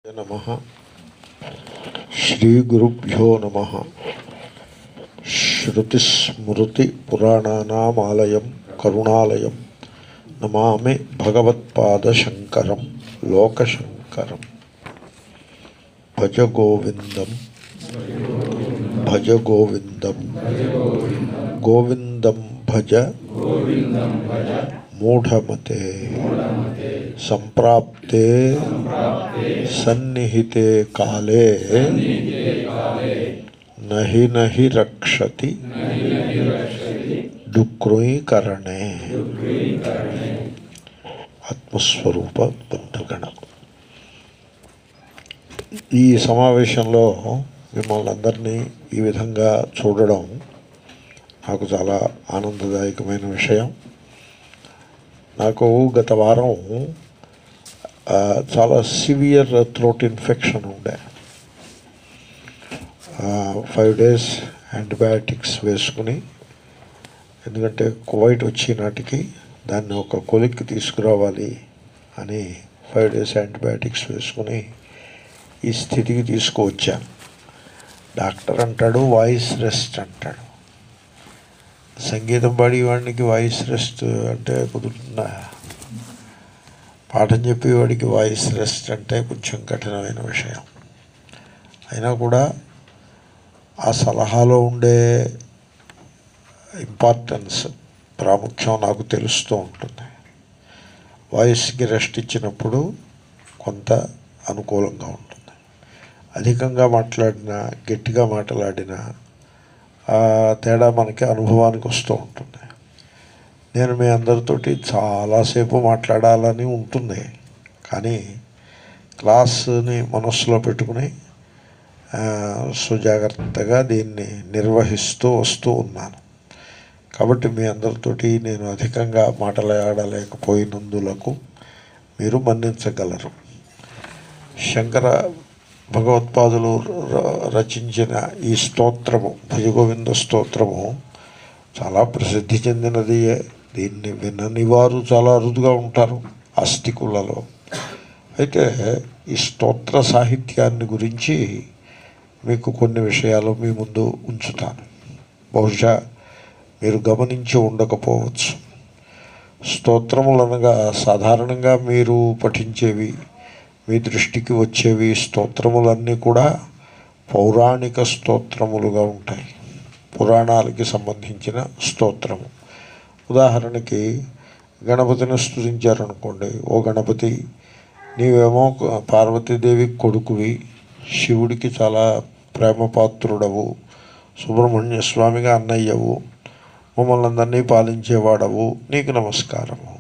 నమ శ్రీ గురుభ్యో నమ శ్రుతిస్మృతిపురాణానామాలయం కరుణాలయం నమామి భగవత్పాదశంకరం లోకశంకరం భజ గోవిందం భజ గోవిందం గోవిందం భజ మూఢమతే సంప్రాప్తే సన్నిహితే కాలే నహి నహి రక్షతి డుక్రీకరణే ఆత్మస్వరూప బంధుగణ ఈ సమావేశంలో మిమ్మల్ని అందరినీ ఈ విధంగా చూడడం నాకు చాలా ఆనందదాయకమైన విషయం నాకు గత వారం ఆ, చాలా సివియర్ థ్రోట్ ఇన్ఫెక్షన్ ఉండే ఫైవ్ డేస్ యాంటీబయాటిక్స్ వేసుకుని ఎందుకంటే కువైట్ వచ్చే నాటికి దాన్ని ఒక కొలిక్కి తీసుకురావాలి అని ఫైవ్ డేస్ యాంటీబయాటిక్స్ వేసుకుని ఈ స్థితికి తీసుకువచ్చాను డాక్టర్ అంటాడు వాయిస్ రెస్ట్ అంటాడు సంగీతం పాడి వాడికి వాయిస్ రెస్ట్ అంటే కుదురుతుందా పాఠం చెప్పేవాడికి వాయిస్ రెస్ట్ అంటే కొంచెం కఠినమైన విషయం అయినా కూడా ఆ సలహాలో ఉండే ఇంపార్టెన్స్ ప్రాముఖ్యం నాకు తెలుస్తూ ఉంటుంది వాయిస్కి రెస్ట్ ఇచ్చినప్పుడు కొంత అనుకూలంగా ఉంటుంది అధికంగా మాట్లాడినా గట్టిగా మాట్లాడినా ఆ తేడా మనకి అనుభవానికి వస్తూ ఉంటుంది నేను మీ అందరితోటి చాలాసేపు మాట్లాడాలని ఉంటుంది కానీ క్లాస్ని మనస్సులో పెట్టుకుని ఆ, సుజాగ్రత్తగా దీన్ని నిర్వహిస్తూ వస్తూ ఉన్నాను కాబట్టి మీ అందరితోటి నేను అధికంగా మాట్లాడలేకపోయినందులకు మీరు మన్నించగలరు శంకర భగవత్పాదులు ర- రచించిన ఈ స్తోత్రము భుజగోవింద స్తోత్రము చాలా ప్రసిద్ధి చెందినది దీన్ని వినని వారు చాలా అరుదుగా ఉంటారు ఆస్తికులలో అయితే ఈ స్తోత్ర సాహిత్యాన్ని గురించి మీకు కొన్ని విషయాలు మీ ముందు ఉంచుతాను బహుశా మీరు గమనించి ఉండకపోవచ్చు స్తోత్రములు అనగా సాధారణంగా మీరు పఠించేవి మీ దృష్టికి వచ్చేవి స్తోత్రములన్నీ కూడా పౌరాణిక స్తోత్రములుగా ఉంటాయి పురాణాలకి సంబంధించిన స్తోత్రము ఉదాహరణకి గణపతిని స్తుతించారనుకోండి ఓ గణపతి నీవేమో పార్వతీదేవి కొడుకువి శివుడికి చాలా ప్రేమపాత్రుడవు సుబ్రహ్మణ్య స్వామిగా అన్నయ్యవు మమ్మల్ని అందరినీ పాలించేవాడవు నీకు నమస్కారము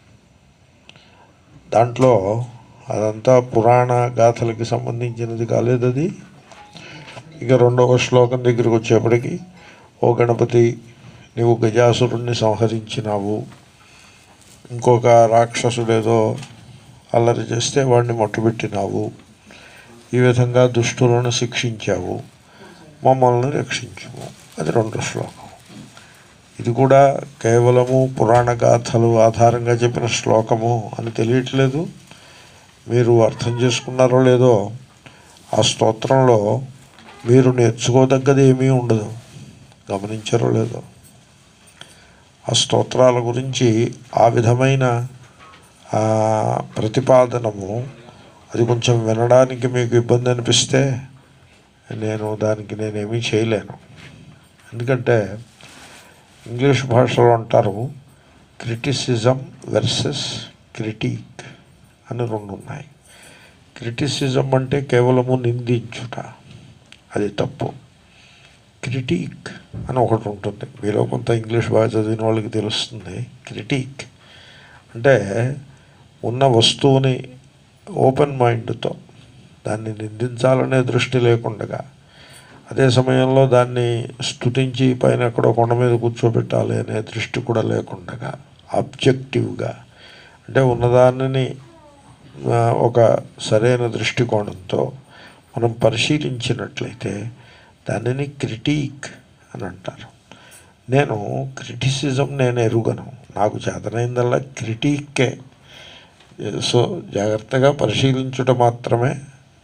దాంట్లో అదంతా పురాణ గాథలకి సంబంధించినది కాలేదు అది ఇక రెండవ శ్లోకం దగ్గరికి వచ్చేప్పటికి ఓ గణపతి నీవు గజాసురుణ్ణి సంహరించినావు ఇంకొక రాక్షసుడేదో అల్లరి చేస్తే వాడిని మట్టుబెట్టినావు ఈ విధంగా దుష్టులను శిక్షించావు మమ్మల్ని రక్షించుము అది రెండో శ్లోకం ఇది కూడా కేవలము పురాణ గాథలు ఆధారంగా చెప్పిన శ్లోకము అని తెలియట్లేదు మీరు అర్థం చేసుకున్నారో లేదో ఆ స్తోత్రంలో మీరు నేర్చుకోదగ్గది ఏమీ ఉండదు గమనించారో లేదో ఆ స్తోత్రాల గురించి ఆ విధమైన ఆ, ప్రతిపాదనము అది కొంచెం వినడానికి మీకు ఇబ్బంది అనిపిస్తే నేను దానికి నేనేమీ చేయలేను ఎందుకంటే ఇంగ్లీష్ భాషలో అంటారు క్రిటిసిజం వెర్సెస్ క్రిటిక్ అని రెండు ఉన్నాయి క్రిటిసిజం అంటే కేవలము నిందించుట అది తప్పు క్రిటిక్ అని ఒకటి ఉంటుంది మీలో కొంత ఇంగ్లీష్ బాగా చదివిన వాళ్ళకి తెలుస్తుంది క్రిటిక్ అంటే ఉన్న వస్తువుని ఓపెన్ మైండ్తో దాన్ని నిందించాలనే దృష్టి లేకుండగా అదే సమయంలో దాన్ని స్తుతించి పైన ఎక్కడో కొండ మీద కూర్చోబెట్టాలి అనే దృష్టి కూడా లేకుండగా ఆబ్జెక్టివ్గా అంటే ఉన్నదానిని ఆ, ఒక సరైన దృష్టికోణంతో మనం పరిశీలించినట్లయితే దానిని క్రిటీక్ అని అంటారు నేను క్రిటిసిజం నేను ఎరుగను నాకు చేతనైందల్లా క్రిటీకే సో జాగ్రత్తగా పరిశీలించుట మాత్రమే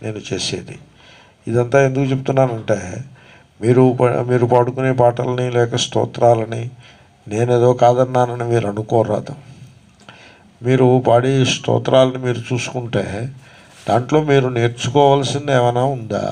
నేను చేసేది ఇదంతా ఎందుకు చెప్తున్నానంటే మీరు ప- మీరు పాడుకునే పాటలని లేక స్తోత్రాలని నేనేదో కాదన్నానని మీరు అనుకోరాదు మీరు పాడే స్తోత్రాలను మీరు చూసుకుంటే దాంట్లో మీరు నేర్చుకోవాల్సింది ఏమైనా ఉందా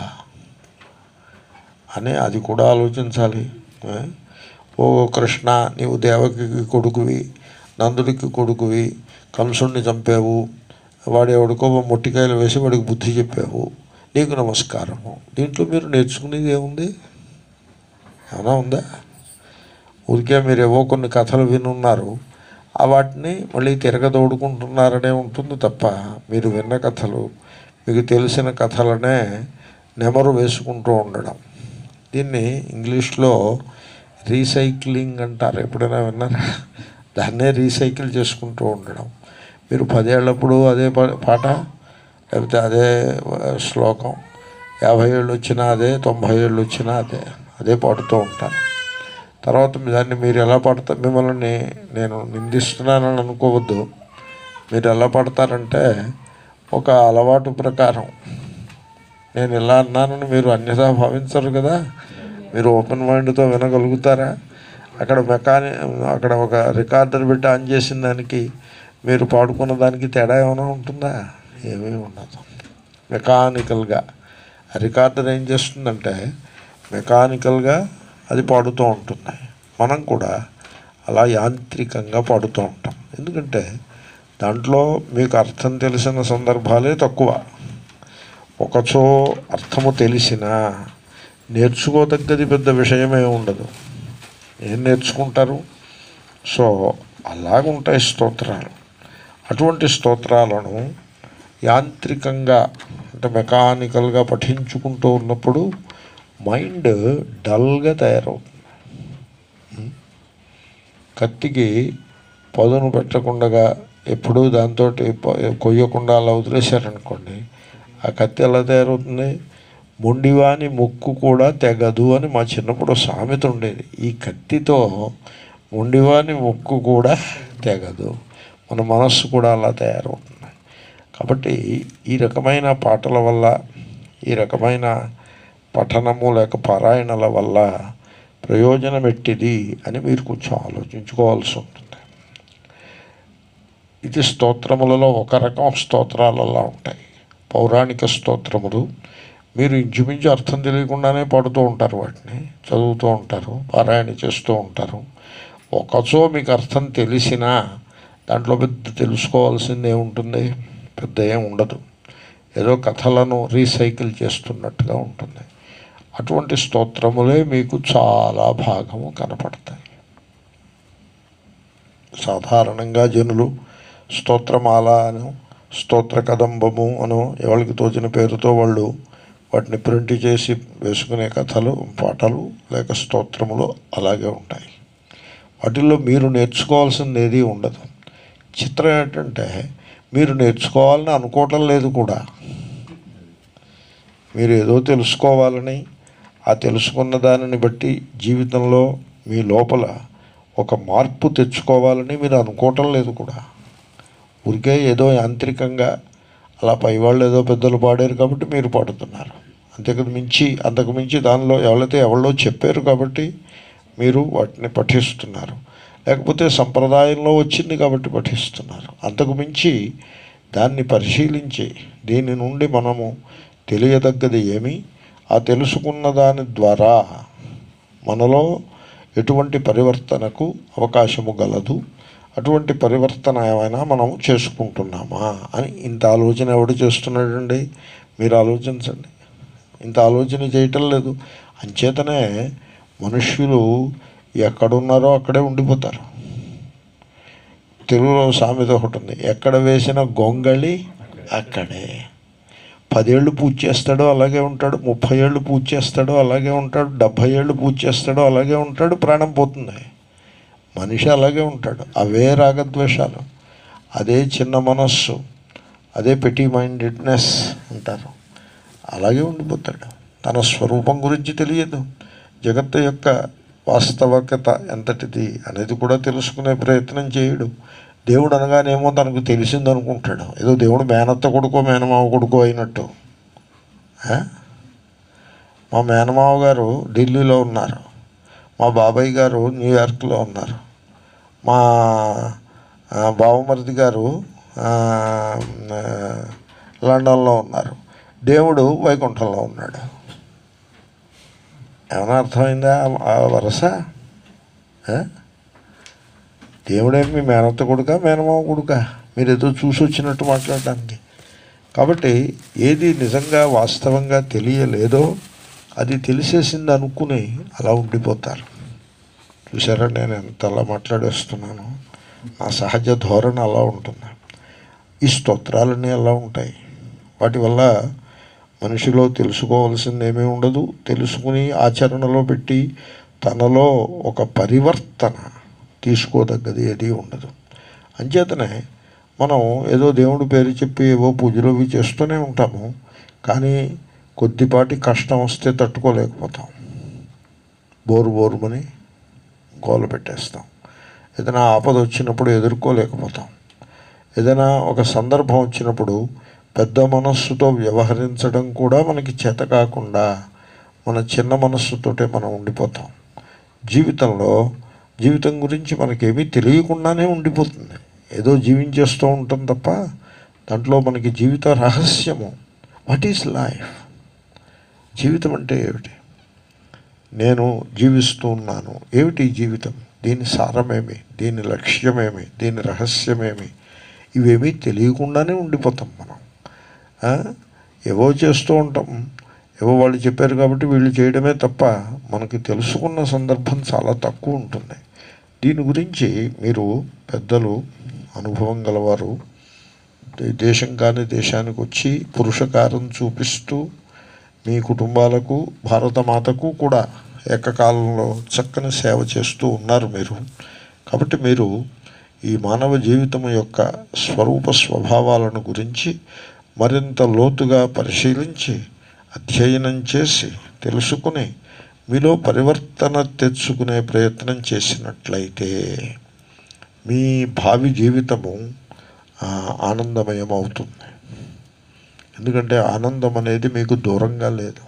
అని అది కూడా ఆలోచించాలి ఆ? ఓ కృష్ణ నీవు దేవకి కొడుకువి నందుడికి కొడుకువి కంసుడిని చంపావు వాడు ఎవడికో మొట్టికాయలు వేసి వాడికి బుద్ధి చెప్పావు నీకు నమస్కారము దీంట్లో మీరు నేర్చుకునేది ఏముంది ఏమైనా ఉందా ఊరికే మీరు ఏవో కొన్ని కథలు వినున్నారు ఆ వాటిని మళ్ళీ తిరగదోడుకుంటున్నారనే ఉంటుంది తప్ప మీరు విన్న కథలు మీకు తెలిసిన కథలనే నెమరు వేసుకుంటూ ఉండడం దీన్ని ఇంగ్లీష్లో రీసైక్లింగ్ అంటారు ఎప్పుడైనా విన్నారా దాన్నే రీసైకిల్ చేసుకుంటూ ఉండడం మీరు పదేళ్ళప్పుడు అదే పా- పాట లేకపోతే అదే ఆ, శ్లోకం యాభై ఏళ్ళు వచ్చినా అదే తొంభై ఏళ్ళు వచ్చినా అదే అదే పాడుతూ ఉంటారు తర్వాత మీ- దాన్ని మీరు ఎలా పడతారు మిమ్మల్ని నేను నిందిస్తున్నానని అనుకోవద్దు మీరు ఎలా పడతారంటే ఒక అలవాటు ప్రకారం నేను ఇలా అన్నానని మీరు అన్యథా భావించరు కదా మీరు ఓపెన్ మైండ్తో వినగలుగుతారా అక్కడ మెకాని అక్కడ ఒక రికార్డర్ పెట్టి ఆన్ చేసిన దానికి మీరు పాడుకున్న దానికి తేడా ఏమైనా ఉంటుందా ఏమీ ఉండదు మెకానికల్గా ఆ రికార్డర్ ఏం చేస్తుందంటే మెకానికల్గా అది పాడుతూ ఉంటుంది మనం కూడా అలా యాంత్రికంగా పాడుతూ ఉంటాం ఎందుకంటే దాంట్లో మీకు అర్థం తెలిసిన సందర్భాలే తక్కువ ఒకచో అర్థము తెలిసినా నేర్చుకోదగ్గది పెద్ద విషయమే ఉండదు ఏం నేర్చుకుంటారు సో అలాగుంటాయి స్తోత్రాలు అటువంటి స్తోత్రాలను యాంత్రికంగా అంటే మెకానికల్గా పఠించుకుంటూ ఉన్నప్పుడు మైండ్ డల్గా తయారవుతుంది కత్తికి పదును పెట్టకుండా ఎప్పుడూ దాంతో కొయ్యకుండా అలా వదిలేశారనుకోండి ఆ కత్తి ఎలా తయారవుతుంది మొండివాని ముక్కు కూడా తెగదు అని మా చిన్నప్పుడు ఒక సామెత ఉండేది ఈ కత్తితో మొండివాని ముక్కు కూడా తెగదు మన మనస్సు కూడా అలా తయారవుతుంది కాబట్టి ఈ రకమైన పాటల వల్ల ఈ రకమైన పఠనము లేక పారాయణల వల్ల ప్రయోజనం ఎట్టిది అని మీరు కొంచెం ఆలోచించుకోవాల్సి ఉంటుంది ఇది స్తోత్రములలో ఒక రకం స్తోత్రాలు అలా ఉంటాయి పౌరాణిక స్తోత్రములు మీరు ఇంచుమించు అర్థం తెలియకుండానే పాడుతూ ఉంటారు వాటిని చదువుతూ ఉంటారు పారాయణ చేస్తూ ఉంటారు ఒకచో మీకు అర్థం తెలిసినా దాంట్లో పెద్ద తెలుసుకోవాల్సింది ఏముంటుంది పెద్ద ఏం ఉండదు ఏదో కథలను రీసైకిల్ చేస్తున్నట్టుగా ఉంటుంది అటువంటి స్తోత్రములే మీకు చాలా భాగము కనపడతాయి సాధారణంగా జనులు స్తోత్రమాల అను స్తోత్ర కదంబము అను ఎవరికి తోచిన పేరుతో వాళ్ళు వాటిని ప్రింట్ చేసి వేసుకునే కథలు పాటలు లేక స్తోత్రములు అలాగే ఉంటాయి వాటిల్లో మీరు నేర్చుకోవాల్సింది ఏది ఉండదు చిత్రం ఏంటంటే మీరు నేర్చుకోవాలని అనుకోవటం లేదు కూడా మీరు ఏదో తెలుసుకోవాలని ఆ తెలుసుకున్న దానిని బట్టి జీవితంలో మీ లోపల ఒక మార్పు తెచ్చుకోవాలని మీరు అనుకోవటం లేదు కూడా ఊరికే ఏదో యాంత్రికంగా అలా పైవాళ్ళు ఏదో పెద్దలు పాడారు కాబట్టి మీరు పాడుతున్నారు అంతకు మించి అంతకు మించి దానిలో ఎవరైతే ఎవరో చెప్పారు కాబట్టి మీరు వాటిని పఠిస్తున్నారు లేకపోతే సంప్రదాయంలో వచ్చింది కాబట్టి పఠిస్తున్నారు అంతకు మించి దాన్ని పరిశీలించి దీని నుండి మనము తెలియదగ్గది ఏమి ఆ తెలుసుకున్న దాని ద్వారా మనలో ఎటువంటి పరివర్తనకు అవకాశము గలదు అటువంటి పరివర్తన ఏమైనా మనం చేసుకుంటున్నామా అని ఇంత ఆలోచన ఎవడు చేస్తున్నాడండి మీరు ఆలోచించండి ఇంత ఆలోచన చేయటం లేదు అంచేతనే మనుష్యులు ఎక్కడున్నారో అక్కడే ఉండిపోతారు తెలుగులో సామెత ఒకటి ఉంది ఎక్కడ వేసిన గొంగళి అక్కడే పదేళ్ళు పూజ చేస్తాడో అలాగే ఉంటాడు ముప్పై ఏళ్ళు పూజ చేస్తాడో అలాగే ఉంటాడు డెబ్భై ఏళ్ళు పూజ చేస్తాడో అలాగే ఉంటాడు ప్రాణం పోతుంది మనిషి అలాగే ఉంటాడు అవే రాగద్వేషాలు అదే చిన్న మనస్సు అదే పెటీ మైండెడ్నెస్ అంటారు అలాగే ఉండిపోతాడు తన స్వరూపం గురించి తెలియదు జగత్తు యొక్క వాస్తవకత ఎంతటిది అనేది కూడా తెలుసుకునే ప్రయత్నం చేయడు దేవుడు అనగానేమో తనకు తెలిసింది అనుకుంటాడు ఏదో దేవుడు మేనత్త కొడుకో మేనమావ కొడుకో అయినట్టు ఆ? మా మేనమావ గారు ఢిల్లీలో ఉన్నారు మా బాబాయ్ గారు న్యూయార్క్లో ఉన్నారు మా ఆ, బావమరిది గారు ఆ, ఆ, లండన్లో ఉన్నారు దేవుడు వైకుంఠంలో ఉన్నాడు ఏమైనా అర్థమైందా ఆ వరస ఆ? దేవుడే మీ మేనత్త కొడుక మేనమావ కొడుక మీరు ఏదో చూసి వచ్చినట్టు మాట్లాడడానికి కాబట్టి ఏది నిజంగా వాస్తవంగా తెలియలేదో అది తెలిసేసింది అనుకుని అలా ఉండిపోతారు చూసారా నేను ఎంత అలా మాట్లాడేస్తున్నాను నా సహజ ధోరణి అలా ఉంటుంది ఈ స్తోత్రాలన్నీ అలా ఉంటాయి వాటి వల్ల మనిషిలో తెలుసుకోవాల్సింది ఏమీ ఉండదు తెలుసుకుని ఆచరణలో పెట్టి తనలో ఒక పరివర్తన తీసుకోదగ్గది ఏది ఉండదు అంచేతనే మనం ఏదో దేవుడి పేరు చెప్పి ఏవో పూజలు అవి చేస్తూనే ఉంటాము కానీ కొద్దిపాటి కష్టం వస్తే తట్టుకోలేకపోతాం బోరు బోరుమని గోల పెట్టేస్తాం ఏదైనా ఆపద వచ్చినప్పుడు ఎదుర్కోలేకపోతాం ఏదైనా ఒక సందర్భం వచ్చినప్పుడు పెద్ద మనస్సుతో వ్యవహరించడం కూడా మనకి చేత కాకుండా మన చిన్న మనస్సుతోటే మనం ఉండిపోతాం జీవితంలో జీవితం గురించి మనకేమీ తెలియకుండానే ఉండిపోతుంది ఏదో జీవించేస్తూ ఉంటాం తప్ప దాంట్లో మనకి జీవిత రహస్యము వాట్ ఈస్ లైఫ్ జీవితం అంటే ఏమిటి నేను జీవిస్తూ ఉన్నాను ఏమిటి ఈ జీవితం దీని సారమేమి దీని లక్ష్యమేమి దీని రహస్యమేమి ఇవేమీ తెలియకుండానే ఉండిపోతాం మనం ఆ? ఏవో చేస్తూ ఉంటాం ఏవో వాళ్ళు చెప్పారు కాబట్టి వీళ్ళు చేయడమే తప్ప మనకి తెలుసుకున్న సందర్భం చాలా తక్కువ ఉంటుంది దీని గురించి మీరు పెద్దలు అనుభవం గలవారు దే- దేశం కాని దేశానికి వచ్చి పురుషకారం చూపిస్తూ మీ కుటుంబాలకు భారతమాతకు కూడా ఏకకాలంలో చక్కని సేవ చేస్తూ ఉన్నారు మీరు కాబట్టి మీరు ఈ మానవ జీవితం యొక్క స్వరూప స్వభావాలను గురించి మరింత లోతుగా పరిశీలించి అధ్యయనం చేసి తెలుసుకుని మీలో పరివర్తన తెచ్చుకునే ప్రయత్నం చేసినట్లయితే మీ భావి జీవితము ఆ, ఆనందమయం అవుతుంది ఎందుకంటే ఆనందం అనేది మీకు దూరంగా లేదు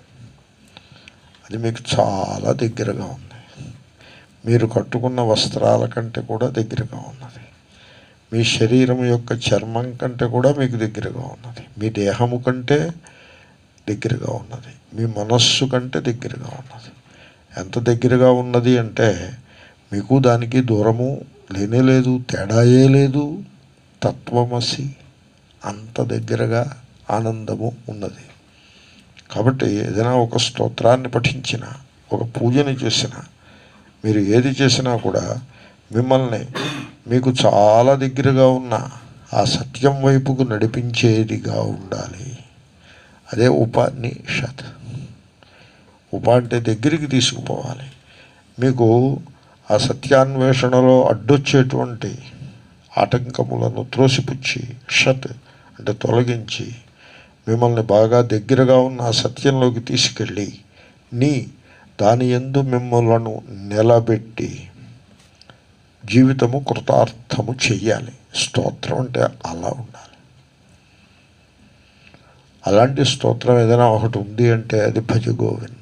అది మీకు చాలా దగ్గరగా ఉంది మీరు కట్టుకున్న వస్త్రాల కంటే కూడా దగ్గరగా ఉన్నది మీ శరీరం యొక్క చర్మం కంటే కూడా మీకు దగ్గరగా ఉన్నది మీ దేహము కంటే దగ్గరగా ఉన్నది మీ మనస్సు కంటే దగ్గరగా ఉన్నది ఎంత దగ్గరగా ఉన్నది అంటే మీకు దానికి దూరము లేనే లేదు తేడాయే లేదు తత్వమసి అంత దగ్గరగా ఆనందము ఉన్నది కాబట్టి ఏదైనా ఒక స్తోత్రాన్ని పఠించిన ఒక పూజని చేసిన మీరు ఏది చేసినా కూడా మిమ్మల్ని మీకు చాలా దగ్గరగా ఉన్న ఆ సత్యం వైపుకు నడిపించేదిగా ఉండాలి అదే ఉపనిషత్ ఉప అంటే దగ్గరికి తీసుకుపోవాలి మీకు ఆ సత్యాన్వేషణలో అడ్డొచ్చేటువంటి ఆటంకములను త్రోసిపుచ్చి షత్ అంటే తొలగించి మిమ్మల్ని బాగా దగ్గరగా ఉన్న ఆ సత్యంలోకి తీసుకెళ్ళి నీ దాని ఎందు మిమ్మలను నిలబెట్టి జీవితము కృతార్థము చెయ్యాలి స్తోత్రం అంటే అలా ఉండాలి అలాంటి స్తోత్రం ఏదైనా ఒకటి ఉంది అంటే అది భజ గోవిందం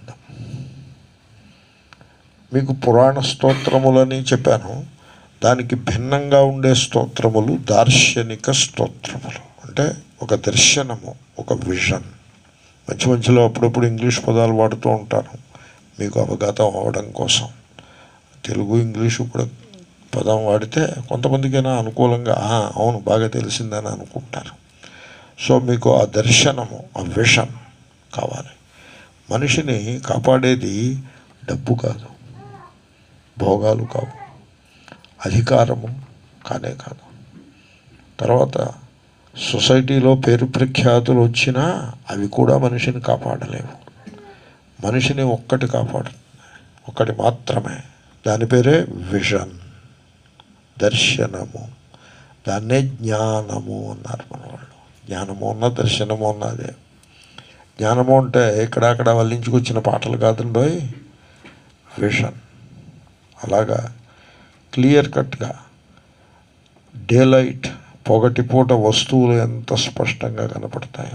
మీకు పురాణ స్తోత్రములని చెప్పాను దానికి భిన్నంగా ఉండే స్తోత్రములు దార్శనిక స్తోత్రములు అంటే ఒక దర్శనము ఒక విజన్ మధ్య మధ్యలో అప్పుడప్పుడు ఇంగ్లీష్ పదాలు వాడుతూ ఉంటాను మీకు అవగతం అవ్వడం కోసం తెలుగు ఇంగ్లీషు కూడా పదం వాడితే కొంతమందికైనా అనుకూలంగా "ఆ, అవును బాగా తెలిసిందని అనుకుంటారు సో మీకు ఆ దర్శనము ఆ విషన్ కావాలి మనిషిని కాపాడేది డబ్బు కాదు భోగాలు కావు అధికారము కానే కాదు తర్వాత సొసైటీలో పేరు ప్రఖ్యాతులు వచ్చినా అవి కూడా మనిషిని కాపాడలేవు మనిషిని ఒక్కటి కాపాడుతుంది ఒక్కటి మాత్రమే దాని పేరే విజన్ దర్శనము దాన్నే జ్ఞానము అన్నారు మన వాళ్ళు జ్ఞానము ఉన్న దర్శనము ఉన్నదే జ్ఞానము అంటే ఇక్కడ అక్కడ వల్లించుకొచ్చిన పాటలు కాదండోయ్ విషన్ అలాగా క్లియర్ కట్గా డే లైట్ పొగటిపూట వస్తువులు ఎంత స్పష్టంగా కనపడతాయో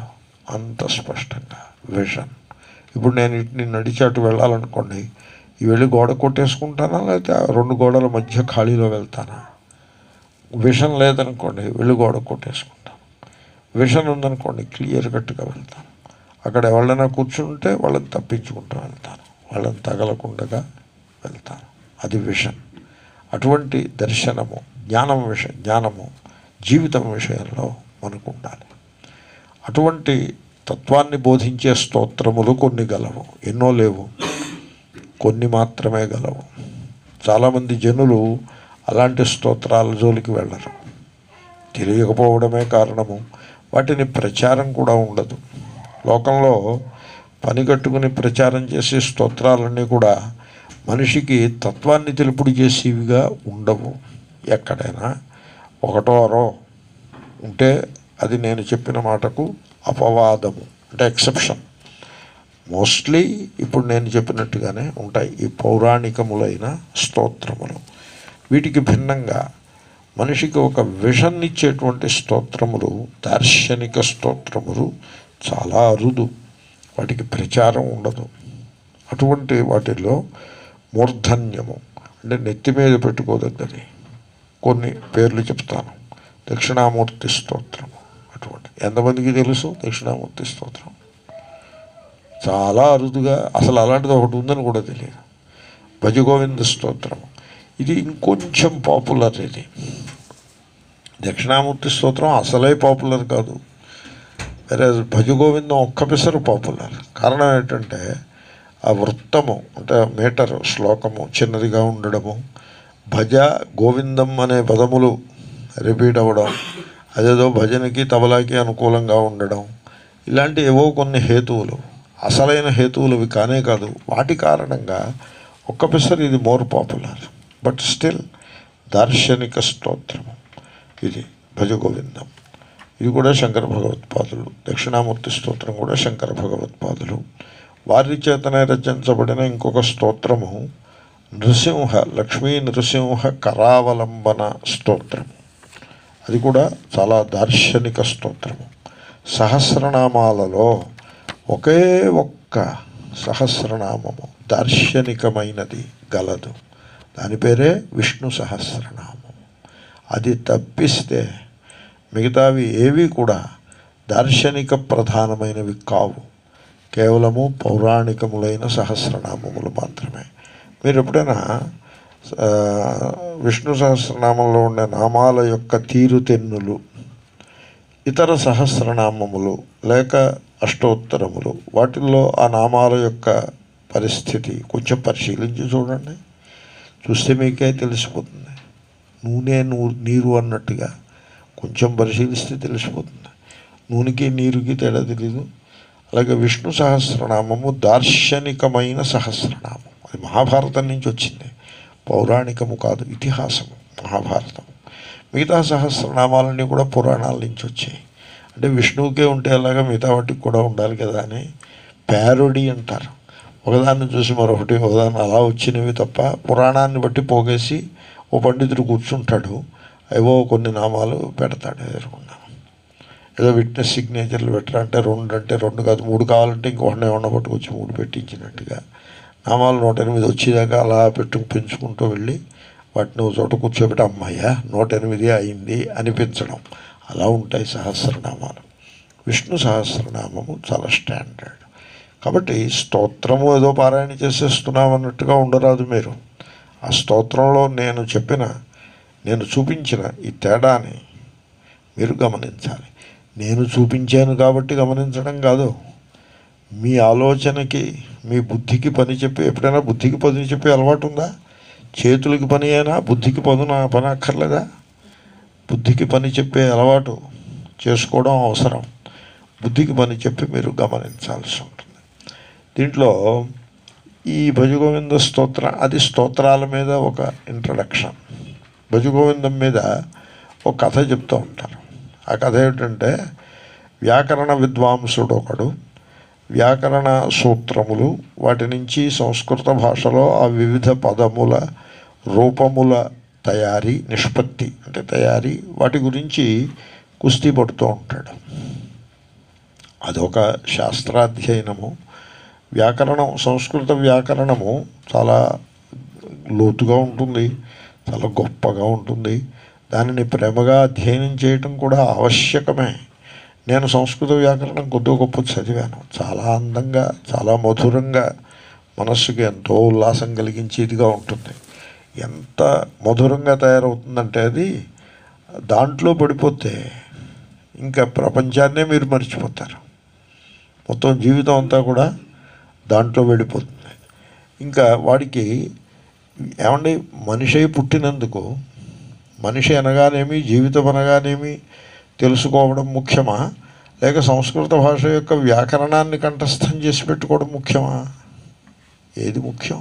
అంత స్పష్టంగా విషన్ ఇప్పుడు నేను ఇటు నడిచి అటు వెళ్ళాలనుకోండి ఈ వెళ్ళి గోడ కొట్టేసుకుంటానా లేకపోతే ఆ రెండు గోడల మధ్య ఖాళీలో వెళ్తానా విషన్ లేదనుకోండి వెళ్ళి గోడ కొట్టేసుకుంటాను విషన్ ఉందనుకోండి క్లియర్ కట్గా వెళ్తాను అక్కడ ఎవరైనా కూర్చుంటే వాళ్ళని తప్పించుకుంటూ వెళ్తాను వాళ్ళని తగలకుండా వెళ్తాను అది విషన్ అటువంటి దర్శనము జ్ఞానం విషయం జ్ఞానము జీవితం విషయంలో మనకు ఉండాలి అటువంటి తత్వాన్ని బోధించే స్తోత్రములు కొన్ని గలవు ఎన్నో లేవు కొన్ని మాత్రమే గలవు చాలామంది జనులు అలాంటి స్తోత్రాల జోలికి వెళ్ళరు తెలియకపోవడమే కారణము వాటిని ప్రచారం కూడా ఉండదు లోకంలో పని కట్టుకుని ప్రచారం చేసే స్తోత్రాలన్నీ కూడా మనిషికి తత్వాన్ని తెలుపుడు చేసేవిగా ఉండవు ఎక్కడైనా ఒకటో అరో ఉంటే అది నేను చెప్పిన మాటకు అపవాదము అంటే ఎక్సెప్షన్ మోస్ట్లీ ఇప్పుడు నేను చెప్పినట్టుగానే ఉంటాయి ఈ పౌరాణికములైన స్తోత్రములు వీటికి భిన్నంగా మనిషికి ఒక విషన్ ఇచ్చేటువంటి స్తోత్రములు దార్శనిక స్తోత్రములు చాలా అరుదు వాటికి ప్రచారం ఉండదు అటువంటి వాటిల్లో మూర్ధన్యము అంటే నెత్తి మీద పెట్టుకోదగ్గది కొన్ని పేర్లు చెప్తాను దక్షిణామూర్తి స్తోత్రము అటువంటి ఎంతమందికి తెలుసు దక్షిణామూర్తి స్తోత్రం చాలా అరుదుగా అసలు అలాంటిది ఒకటి ఉందని కూడా తెలియదు భజగోవింద స్తోత్రము ఇది ఇంకొంచెం పాపులర్ ఇది దక్షిణామూర్తి స్తోత్రం అసలే పాపులర్ కాదు వేరే భజగోవిందం ఒక్క పిసరు పాపులర్ కారణం ఏంటంటే ఆ వృత్తము అంటే మీటర్ శ్లోకము చిన్నదిగా ఉండడము భజ గోవిందం అనే పదములు రిపీట్ అవ్వడం అదేదో భజనకి తబలాకి అనుకూలంగా ఉండడం ఇలాంటి ఏవో కొన్ని హేతువులు అసలైన హేతువులు ఇవి కానే కాదు వాటి కారణంగా ఒక్క పిసరు ఇది మోర్ పాపులర్ బట్ స్టిల్ దార్శనిక స్తోత్రము ఇది భజ గోవిందం ఇది కూడా శంకర భగవత్పాదులు దక్షిణామూర్తి స్తోత్రం కూడా శంకర భగవత్పాదులు వారి చేతనే రచించబడిన ఇంకొక స్తోత్రము నృసింహ లక్ష్మీ నృసింహ కరావలంబన స్తోత్రం అది కూడా చాలా దార్శనిక స్తోత్రము సహస్రనామాలలో ఒకే ఒక్క సహస్రనామము దార్శనికమైనది గలదు దాని పేరే విష్ణు సహస్రనామము అది తప్పిస్తే మిగతావి ఏవి కూడా దార్శనిక ప్రధానమైనవి కావు కేవలము పౌరాణికములైన సహస్రనామములు మాత్రమే మీరు ఎప్పుడైనా ఆ, విష్ణు సహస్రనామంలో ఉండే నామాల యొక్క తీరుతెన్నులు ఇతర సహస్రనామములు లేక అష్టోత్తరములు వాటిల్లో ఆ నామాల యొక్క పరిస్థితి కొంచెం పరిశీలించి చూడండి చూస్తే మీకే తెలిసిపోతుంది నూనె నూ- నీరు అన్నట్టుగా కొంచెం పరిశీలిస్తే తెలిసిపోతుంది నూనెకి నీరుకి తేడా తెలీదు అలాగే విష్ణు సహస్రనామము దార్శనికమైన సహస్రనామం అది మహాభారతం నుంచి వచ్చింది పౌరాణికము కాదు ఇతిహాసము మహాభారతము మిగతా సహస్రనామాలన్నీ కూడా పురాణాల నుంచి వచ్చాయి అంటే విష్ణువుకే ఉంటే అలాగా మిగతా వాటికి కూడా ఉండాలి కదా అని ప్యారొడీ అంటారు ఒకదాన్ని చూసి మరొకటి ఒకదాన్ని అలా వచ్చినవి తప్ప పురాణాన్ని బట్టి పోగేసి ఓ పండితుడు కూర్చుంటాడు ఏవో కొన్ని నామాలు పెడతాడు ఎదురుకున్నా ఏదో విట్నెస్ సిగ్నేచర్లు పెట్టరా అంటే రెండు అంటే రెండు కాదు మూడు కావాలంటే ఇంకొకటి ఏమన్నా పట్టుకొచ్చి మూడు పెట్టించినట్టుగా నామాలు నూట ఎనిమిది వచ్చేదాకా అలా పెట్టు పెంచుకుంటూ వెళ్ళి వాటిని ఒక చోట కూర్చోబెట్టి అమ్మాయ్యా నూట ఎనిమిది అయింది అనిపించడం అలా ఉంటాయి సహస్రనామాలు విష్ణు సహస్రనామము చాలా స్టాండర్డ్ కాబట్టి స్తోత్రము ఏదో పారాయణ చేసేస్తున్నాం అన్నట్టుగా ఉండరాదు మీరు ఆ స్తోత్రంలో నేను చెప్పిన నేను చూపించిన ఈ తేడాని మీరు గమనించాలి నేను చూపించాను కాబట్టి గమనించడం కాదు మీ ఆలోచనకి మీ బుద్ధికి పని చెప్పి ఎప్పుడైనా బుద్ధికి పని చెప్పే అలవాటు ఉందా చేతులకి పని అయినా బుద్ధికి పదున పని అక్కర్లేదా బుద్ధికి పని చెప్పే అలవాటు చేసుకోవడం అవసరం బుద్ధికి పని చెప్పి మీరు గమనించాల్సి ఉంటుంది దీంట్లో ఈ భజగోవింద స్తోత్ర అది స్తోత్రాల మీద ఒక ఇంట్రడక్షన్ భజగోవిందం మీద ఒక కథ చెప్తూ ఉంటారు ఆ కథ ఏమిటంటే వ్యాకరణ విద్వాంసుడు ఒకడు వ్యాకరణ సూత్రములు వాటి నుంచి సంస్కృత భాషలో ఆ వివిధ పదముల రూపముల తయారీ నిష్పత్తి అంటే తయారీ వాటి గురించి కుస్తీ పడుతూ ఉంటాడు అదొక శాస్త్రాధ్యయనము వ్యాకరణం సంస్కృత వ్యాకరణము చాలా లోతుగా ఉంటుంది చాలా గొప్పగా ఉంటుంది దానిని ప్రేమగా అధ్యయనం చేయటం కూడా ఆవశ్యకమే నేను సంస్కృత వ్యాకరణం కొద్ది గొప్ప చదివాను చాలా అందంగా చాలా మధురంగా మనస్సుకి ఎంతో ఉల్లాసం కలిగించేదిగా ఉంటుంది ఎంత మధురంగా తయారవుతుందంటే అది దాంట్లో పడిపోతే ఇంకా ప్రపంచాన్నే మీరు మర్చిపోతారు మొత్తం జీవితం అంతా కూడా దాంట్లో వెళ్ళిపోతుంది ఇంకా వాడికి ఏమండి మనిషి అయి పుట్టినందుకు మనిషి అనగానేమి జీవితం అనగానేమి తెలుసుకోవడం ముఖ్యమా లేక సంస్కృత భాష యొక్క వ్యాకరణాన్ని కంఠస్థం చేసి పెట్టుకోవడం ముఖ్యమా ఏది ముఖ్యం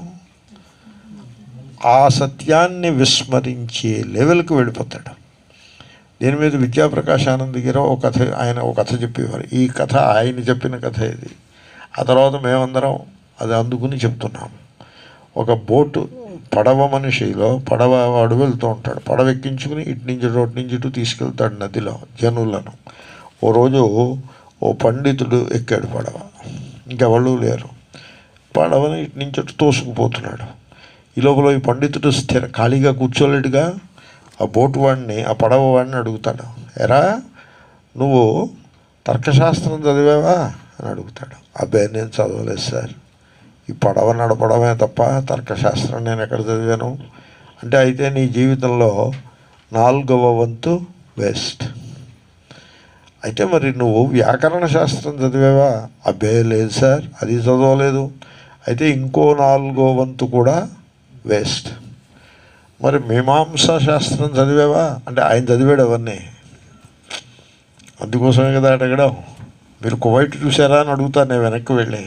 ఆ సత్యాన్ని విస్మరించే లెవెల్కి వెళ్ళిపోతాడు దీని మీద విద్యాప్రకాశ్ ఆనంద్ గారు ఒక కథ ఆయన ఒక కథ చెప్పేవారు ఈ కథ ఆయన చెప్పిన కథ ఇది ఆ తర్వాత మేమందరం అది అందుకుని చెప్తున్నాం ఒక బోటు పడవ మనిషిలో పడవ వాడు వెళ్తూ ఉంటాడు పడవ ఎక్కించుకుని ఇటు నుంచి ఇటు, అటు నుంచి ఇటు తీసుకెళ్తాడు నదిలో జనులను ఓ రోజు ఓ పండితుడు ఎక్కాడు పడవ ఇంకెవళ్ళు లేరు పడవని ఇటు నుంచి అటు తోసుకుపోతున్నాడు ఈ లోపల ఈ పండితుడు స్థిర ఖాళీగా కూర్చోలేడుగా ఆ బోటు వాడిని ఆ పడవ వాడిని అడుగుతాడు ఎరా నువ్వు తర్కశాస్త్రం చదివావా అని అడుగుతాడు అబ్బాయి నేను చదవలేదు సార్ ఈ పడవ నడపడమే తప్ప తర్కశాస్త్రం నేను ఎక్కడ చదివాను అంటే అయితే నీ జీవితంలో నాలుగవ వంతు వేస్ట్ అయితే మరి నువ్వు వ్యాకరణ శాస్త్రం చదివావా అబ్బే లేదు సార్ అది చదవలేదు అయితే ఇంకో నాలుగో వంతు కూడా వేస్ట్ మరి మీమాంసా శాస్త్రం చదివావా అంటే ఆయన చదివాడు అవన్నీ అందుకోసమే కదా అడగడం మీరు కువైట్ చూసారా అని అడుగుతాను నేను వెనక్కి వెళ్ళి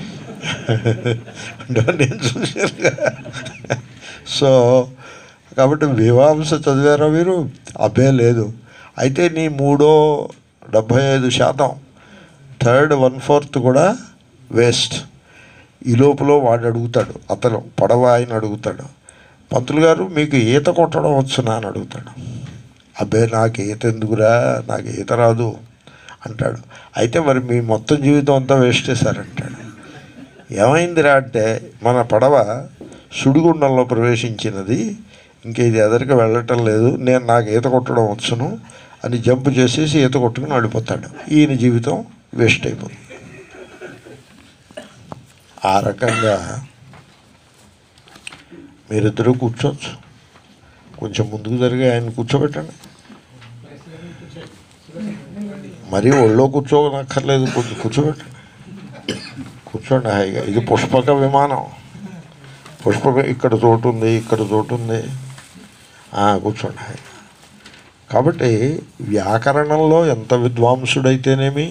అంటే నేను చూశానుగా సో కాబట్టి మీమాంస చదివారా మీరు అబ్బే లేదు అయితే నీ మూడో డెబ్భై ఐదు శాతం థర్డ్ వన్ ఫోర్త్ కూడా వేస్ట్ ఈ లోపల వాడు అడుగుతాడు అతను పడవ ఆయన అడుగుతాడు పంతులు గారు మీకు ఈత కొట్టడం వచ్చునా అని అడుగుతాడు అబ్బే నాకు ఈత ఎందుకురా నాకు ఈత రాదు అంటాడు అయితే మరి మీ మొత్తం జీవితం అంతా వేస్ట్ చేశారంటాడు ఏమైందిరా అంటే మన పడవ సుడిగుండంలో ప్రవేశించినది ఇంక ఇది ఎదరికి వెళ్ళటం లేదు నేను నాకు ఈత కొట్టడం వచ్చును అని జంప్ చేసేసి ఈత కొట్టుకుని వెళ్ళిపోతాడు ఈయన జీవితం వేస్ట్ అయిపోతుంది ఆ రకంగా మీరిద్దరూ కూర్చోవచ్చు కొంచెం ముందుకు జరిగి ఆయన కూర్చోబెట్టండి మరీ ఒళ్ళో కూర్చోనక్కర్లేదు కొంచెం కూర్చోబెట్టండి కూర్చోండి హాయిగా ఇది పుష్పక విమానం పుష్పక ఇక్కడ చోటు ఉంది ఇక్కడ చోటు ఉంది ఆ, కూర్చోండి హాయిగా కాబట్టి వ్యాకరణంలో ఎంత విద్వాంసుడైతేనేమి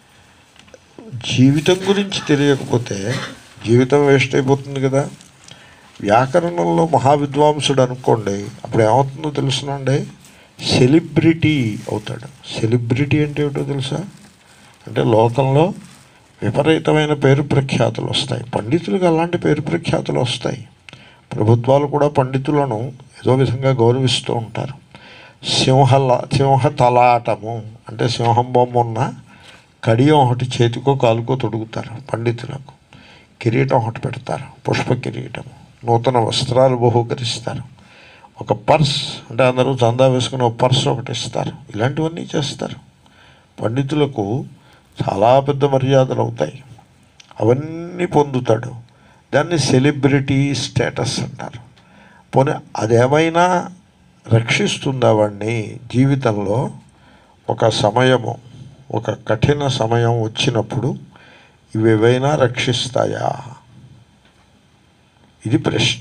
జీవితం గురించి తెలియకపోతే జీవితం వేస్ట్ అయిపోతుంది కదా వ్యాకరణంలో మహావిద్వాంసుడు అనుకోండి అప్పుడు ఏమవుతుందో తెలుసునండి సెలబ్రిటీ అవుతాడు సెలబ్రిటీ అంటే ఏమిటో తెలుసా అంటే లోకంలో విపరీతమైన పేరు ప్రఖ్యాతులు వస్తాయి పండితులకు అలాంటి పేరు ప్రఖ్యాతులు వస్తాయి ప్రభుత్వాలు కూడా పండితులను ఏదో విధంగా గౌరవిస్తూ ఉంటారు సింహల సింహ తలాటము అంటే సింహం బొమ్మ ఉన్న కడియం ఒకటి చేతికో కాలుకో తొడుగుతారు పండితులకు కిరీటం ఒకటి పెడతారు పుష్ప కిరీటము నూతన వస్త్రాలు బహుకరిస్తారు ఒక పర్స్ అంటే అందరూ చందా వేసుకుని ఒక పర్స్ ఒకటి ఇస్తారు ఇలాంటివన్నీ చేస్తారు పండితులకు చాలా పెద్ద మర్యాదలు అవుతాయి అవన్నీ పొందుతాడు దాన్ని సెలబ్రిటీ స్టేటస్ అంటారు పోనీ అదేమైనా రక్షిస్తుందా వాడిని జీవితంలో ఒక సమయము ఒక కఠిన సమయం వచ్చినప్పుడు ఇవేవైనా రక్షిస్తాయా ఇది ప్రశ్న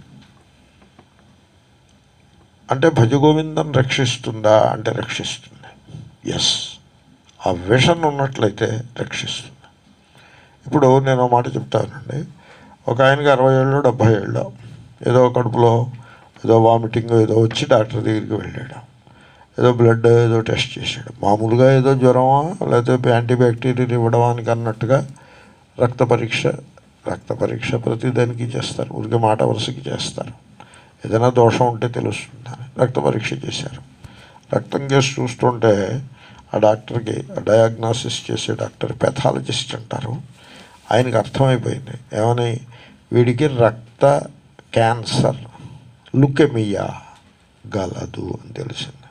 అంటే భజగోవిందం రక్షిస్తుందా అంటే రక్షిస్తుంది ఎస్ ఆ విషన్ ఉన్నట్లయితే రక్షిస్తుంది ఇప్పుడు నేను ఒక మాట చెప్తానండి ఒక ఆయనకి అరవై ఏళ్ళు డెబ్భై ఏళ్ళు ఏదో కడుపులో ఏదో వామిటింగ్ ఏదో వచ్చి డాక్టర్ దగ్గరికి వెళ్ళాడు ఏదో బ్లడ్ ఏదో టెస్ట్ చేశాడు మామూలుగా ఏదో జ్వరమా లేకపోతే యాంటీబ్యాక్టీరియల్ ఇవ్వడానికి అన్నట్టుగా రక్త పరీక్ష రక్త పరీక్ష ప్రతి దానికి చేస్తారు ఊరికే మాట వరుసకి చేస్తారు ఏదైనా దోషం ఉంటే తెలుస్తుందని రక్త పరీక్ష చేశారు రక్తం కేసు చూస్తుంటే ఆ డాక్టర్కి డయాగ్నోసిస్ చేసే డాక్టర్ పెథాలజిస్ట్ అంటారు ఆయనకి అర్థమైపోయింది ఏమని వీడికి రక్త క్యాన్సర్ లుకెమియా గలదు అని తెలిసింది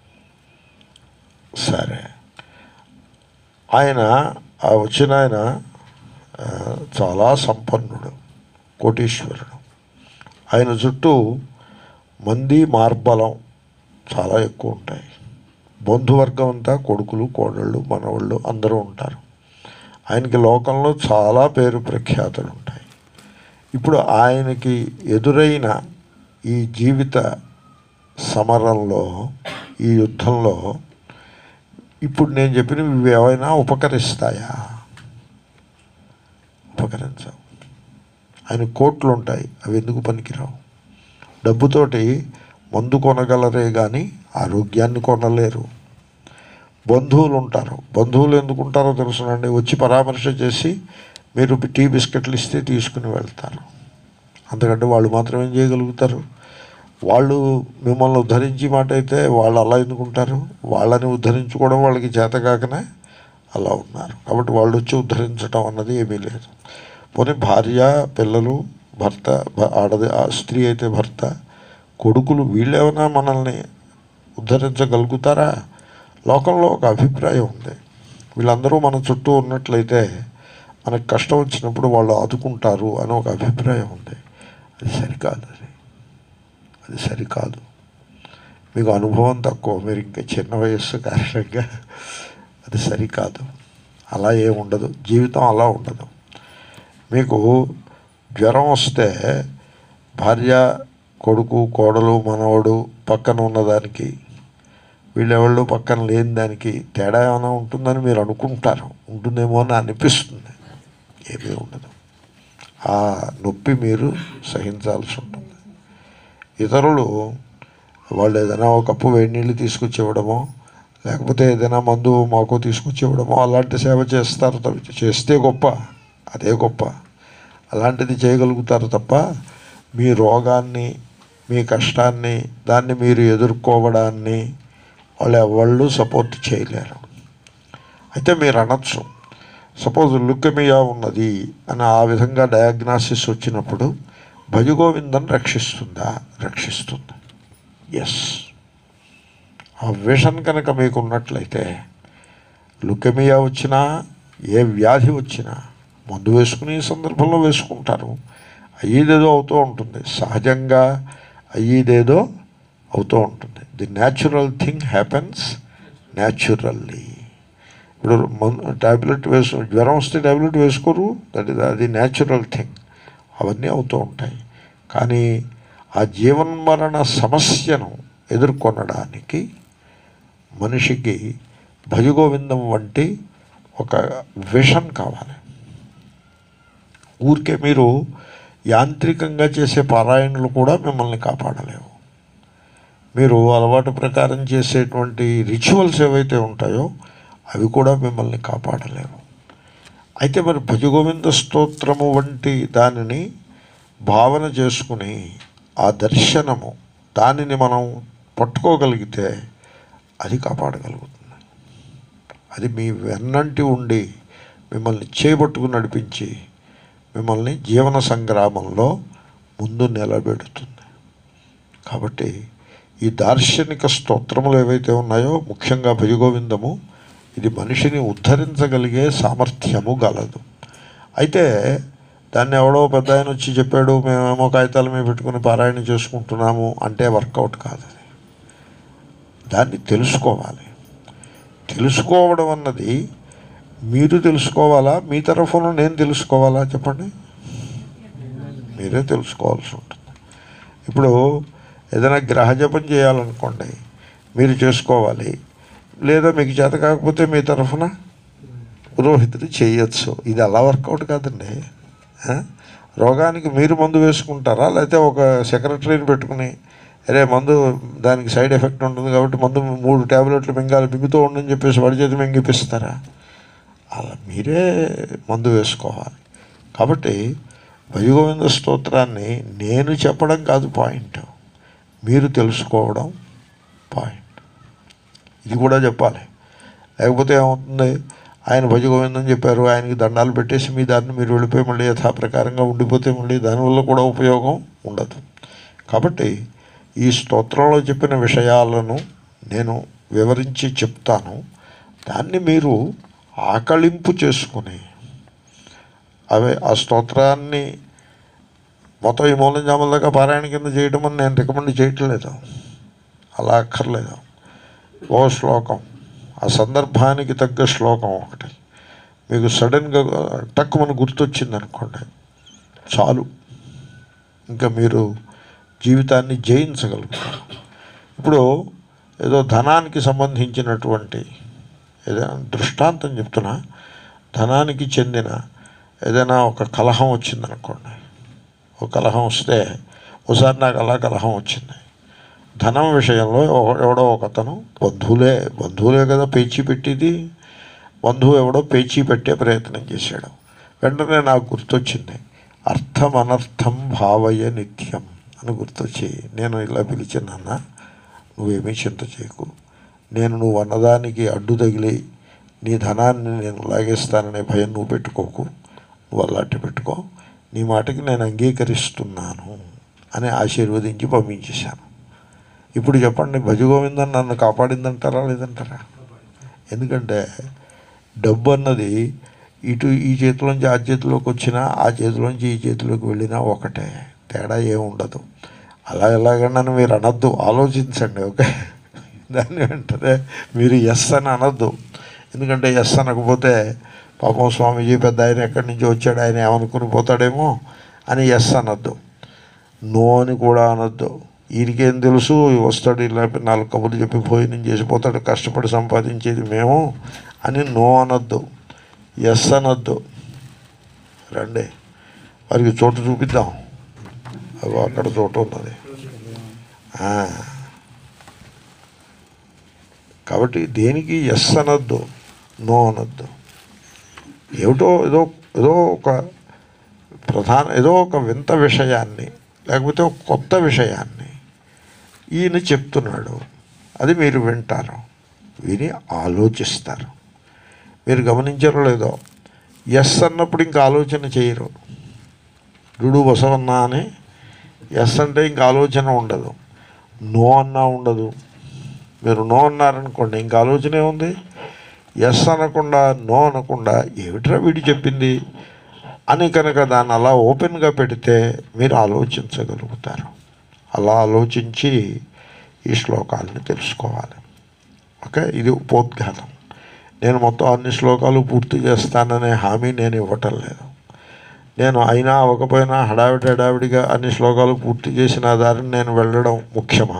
సరే ఆయన ఆ వచ్చిన ఆయన ఆ, చాలా సంపన్నుడు కోటీశ్వరుడు ఆయన చుట్టూ మంది మార్బలం చాలా ఎక్కువ ఉంటాయి బంధువర్గం అంతా కొడుకులు కోడళ్ళు మనవాళ్ళు అందరూ ఉంటారు ఆయనకి లోకంలో చాలా పేరు ప్రఖ్యాతులు ఉంటాయి ఇప్పుడు ఆయనకి ఎదురైన ఈ జీవిత సమరంలో ఈ యుద్ధంలో ఇప్పుడు నేను చెప్పినవి ఇవి ఏవైనా ఉపకరిస్తాయా ఉపకరించవు ఆయన కోట్లు ఉంటాయి అవి ఎందుకు పనికిరావు డబ్బుతోటి మందు కొనగలరే కానీ ఆరోగ్యాన్ని కొనలేరు బంధువులు ఉంటారు బంధువులు ఎందుకు ఉంటారో తెలుసునండి వచ్చి పరామర్శ చేసి మీరు టీ బిస్కెట్లు ఇస్తే తీసుకుని వెళ్తారు అంతకంటే వాళ్ళు మాత్రం ఏం చేయగలుగుతారు వాళ్ళు మిమ్మల్ని ఉద్ధరించి మాట అయితే వాళ్ళు అలా ఎందుకుంటారు వాళ్ళని ఉద్ధరించుకోవడం వాళ్ళకి చేత కాకనే అలా ఉన్నారు కాబట్టి వాళ్ళు వచ్చి ఉద్ధరించడం అన్నది ఏమీ లేదు పోనీ భార్య పిల్లలు భర్త భ- ఆడది ఆ స్త్రీ అయితే భర్త కొడుకులు వీళ్ళేమైనా మనల్ని ఉద్ధరించగలుగుతారా లోకంలో ఒక అభిప్రాయం ఉంది వీళ్ళందరూ మన చుట్టూ ఉన్నట్లయితే మనకు కష్టం వచ్చినప్పుడు వాళ్ళు ఆదుకుంటారు అని ఒక అభిప్రాయం ఉంది అది సరికాదు అది అది సరికాదు మీకు అనుభవం తక్కువ మీరు ఇంకా చిన్న వయస్సు కారణంగా అది సరికాదు అలా ఏం ఉండదు జీవితం అలా ఉండదు మీకు జ్వరం వస్తే భార్య కొడుకు కోడలు మనవడు పక్కన ఉన్నదానికి వీళ్ళెవళ్ళు పక్కన లేని దానికి తేడా ఏమైనా ఉంటుందని మీరు అనుకుంటారు ఉంటుందేమో అని అనిపిస్తుంది ఏమీ ఉండదు ఆ నొప్పి మీరు సహించాల్సి ఉంటుంది ఇతరులు వాళ్ళు ఏదైనా ఒక కప్పు వేడి నీళ్ళు తీసుకొచ్చి ఇవ్వడమో లేకపోతే ఏదైనా మందు మాకు తీసుకొచ్చి ఇవ్వడమో అలాంటి సేవ చేస్తారు తప్ప చేస్తే గొప్ప అదే గొప్ప అలాంటిది చేయగలుగుతారు తప్ప మీ రోగాన్ని మీ కష్టాన్ని దాన్ని మీరు ఎదుర్కోవడాన్ని వాళ్ళు ఎవళ్ళు సపోర్ట్ చేయలేరు అయితే మీరు అనొచ్చు సపోజ్ లుకెమియా ఉన్నది అని ఆ విధంగా డయాగ్నాసిస్ వచ్చినప్పుడు భజగోవిందం రక్షిస్తుందా రక్షిస్తుంది ఎస్ ఆ విషన్ కనుక మీకు ఉన్నట్లయితే లుకెమియా వచ్చినా ఏ వ్యాధి వచ్చినా మందు వేసుకుని ఈ సందర్భంలో వేసుకుంటారు అయ్యేదేదో అవుతూ ఉంటుంది సహజంగా అయ్యేదేదో అవుతూ ఉంటుంది the natural thing happens naturally ఇప్పుడు మందు ట్యాబ్లెట్ వేసు జ్వరం వస్తే ట్యాబ్లెట్ వేసుకోరు దట్ ఇస్ అది న్యాచురల్ థింగ్ అవన్నీ అవుతూ ఉంటాయి కానీ ఆ జీవన్మరణ సమస్యను ఎదుర్కొనడానికి మనిషికి భజగోవిందం వంటి ఒక విషన్ కావాలి ఊరికే మీరు యాంత్రికంగా చేసే పారాయణలు కూడా మిమ్మల్ని కాపాడలేవు మీరు అలవాటు ప్రకారం చేసేటువంటి రిచువల్స్ ఏవైతే ఉంటాయో అవి కూడా మిమ్మల్ని కాపాడలేవు అయితే మరి భజగోవింద స్తోత్రము వంటి దానిని భావన చేసుకుని ఆ దర్శనము దానిని మనం పట్టుకోగలిగితే అది కాపాడగలుగుతుంది అది మీ వెన్నంటి ఉండి మిమ్మల్ని చేపట్టుకుని నడిపించి మిమ్మల్ని జీవన సంగ్రామంలో ముందు నిలబెడుతుంది కాబట్టి ఈ దార్శనిక స్తోత్రములు ఏవైతే ఉన్నాయో ముఖ్యంగా భజగోవిందము ఇది మనిషిని ఉద్ధరించగలిగే సామర్థ్యము గలదు అయితే దాన్ని ఎవడో పెద్ద ఆయన వచ్చి చెప్పాడు మేమేమో కాగితాల మీద పెట్టుకుని పారాయణ చేసుకుంటున్నాము అంటే వర్కౌట్ కాదు అది దాన్ని తెలుసుకోవాలి తెలుసుకోవడం అన్నది మీరు తెలుసుకోవాలా మీ తరఫున నేను తెలుసుకోవాలా చెప్పండి మీరే తెలుసుకోవాల్సి ఉంటుంది ఇప్పుడు ఏదైనా గ్రహజపం చేయాలనుకోండి మీరు చేసుకోవాలి లేదా మీకు చేత కాకపోతే మీ తరఫున పురోహితుడు చేయొచ్చు ఇది అలా వర్కౌట్ కాదండి ఆ? రోగానికి మీరు మందు వేసుకుంటారా లేకపోతే ఒక సెక్రటరీని పెట్టుకుని అరే మందు దానికి సైడ్ ఎఫెక్ట్ ఉంటుంది కాబట్టి మందు మూడు ట్యాబ్లెట్లు మింగాలి మింగుతూ ఉండని చెప్పేసి వాడి చేతి మింగిపిస్తారా అలా మీరే మందు వేసుకోవాలి కాబట్టి భజగోవింద స్తోత్రాన్ని నేను చెప్పడం కాదు పాయింట్ మీరు తెలుసుకోవడం పాయింట్ ఇది కూడా చెప్పాలి లేకపోతే ఏమవుతుంది ఆయన భజ గోవిందని చెప్పారు ఆయనకి దండాలు పెట్టేసి మీ దాన్ని మీరు వెళ్ళిపోయి మళ్ళీ యథాప్రకారంగా ఉండిపోతే మళ్ళీ దానివల్ల కూడా ఉపయోగం ఉండదు కాబట్టి ఈ స్తోత్రంలో చెప్పిన విషయాలను నేను వివరించి చెప్తాను దాన్ని మీరు ఆకళింపు చేసుకుని అవే ఆ స్తోత్రాన్ని మొత్తం ఈ మూలం జాముల దాకా పారాయణ కింద చేయడం అని నేను రికమెండ్ చేయట్లేదు అలా అక్కర్లేదు ఓ శ్లోకం ఆ సందర్భానికి తగ్గ శ్లోకం ఒకటి మీకు సడన్గా టక్ మన గుర్తొచ్చింది అనుకోండి చాలు ఇంకా మీరు జీవితాన్ని జయించగలుగుతారు ఇప్పుడు ఏదో ధనానికి సంబంధించినటువంటి ఏదైనా దృష్టాంతం చెప్తున్నా ధనానికి చెందిన ఏదైనా ఒక కలహం వచ్చిందనుకోండి ఒక కలహం వస్తే ఒకసారి నాకు అలా కలహం వచ్చింది ధనం విషయంలో ఎవ- ఎవడో ఒకతను బంధువులే బంధువులే కదా పేచీ పెట్టేది బంధువు ఎవడో పేచీ పెట్టే ప్రయత్నం చేశాడు వెంటనే నాకు గుర్తొచ్చింది అర్థం అనర్థం భావయ నిత్యం అని గుర్తొచ్చి నేను ఇలా పిలిచానన్న నువ్వేమీ చింత చేయకు నేను నువ్వు అన్నదానికి అడ్డు తగిలి నీ ధనాన్ని నేను లాగేస్తాననే భయం నువ్వు పెట్టుకోకు నువ్వు అలాంటి పెట్టుకో నీ మాటకి నేను అంగీకరిస్తున్నాను అని ఆశీర్వదించి పంపించేశాను ఇప్పుడు చెప్పండి భజగోవిందన్ నన్ను కాపాడిందంటారా లేదంటారా ఎందుకంటే డబ్బు అన్నది ఇటు ఈ చేతిలోంచి ఆ చేతిలోకి వచ్చినా ఆ చేతిలోంచి ఈ చేతిలోకి వెళ్ళినా ఒకటే తేడా ఏమి ఉండదు అలా ఎలాగన్నా మీరు అనొద్దు ఆలోచించండి ఓకే దాన్ని వెంటనే మీరు ఎస్ అని అనొద్దు ఎందుకంటే ఎస్ అనకపోతే పాపం స్వామీజీ పెద్ద ఆయన ఎక్కడి నుంచి వచ్చాడు ఆయన ఏమనుకుని పోతాడేమో అని ఎస్ అనొద్దు నో అని కూడా అనొద్దు ఈయనకేం తెలుసు వస్తాడు ఇలా నాలుగు కబుర్లు చెప్పి భోజనం చేసిపోతాడు కష్టపడి సంపాదించేది మేము అని నో అనొద్దు ఎస్ అనొద్దు రండి వారికి చోటు చూపిద్దాం అగో అక్కడ చోటు ఉన్నది ఆ. కాబట్టి దేనికి ఎస్ అనొద్దు నో అనొద్దు ఏమిటో ఏదో ఏదో ఒక ప్రధాన ఏదో ఒక వింత విషయాన్ని లేకపోతే ఒక కొత్త విషయాన్ని ఈయన చెప్తున్నాడు అది మీరు వింటారు విని ఆలోచిస్తారు మీరు గమనించారో లేదో ఎస్ అన్నప్పుడు ఇంకా ఆలోచన చేయరు డుడు బసవన్న అని ఎస్ అంటే ఇంకా ఆలోచన ఉండదు నో అన్నా ఉండదు మీరు నో అన్నారనుకోండి ఇంకా ఆలోచన ఏముంది ఎస్ అనకుండా నో అనకుండా ఏమిట్రా వీడు చెప్పింది అని కనుక దాన్ని అలా ఓపెన్గా పెడితే మీరు ఆలోచించగలుగుతారు అలా ఆలోచించి ఈ శ్లోకాలను తెలుసుకోవాలి ఓకే ఇది ఉపోద్ఘాతం నేను మొత్తం అన్ని శ్లోకాలు పూర్తి చేస్తాననే హామీ నేను ఇవ్వటం లేదు నేను అయినా అవ్వకపోయినా హడావిడి హడావిడిగా అన్ని శ్లోకాలు పూర్తి చేసిన దారిని నేను వెళ్ళడం ముఖ్యమా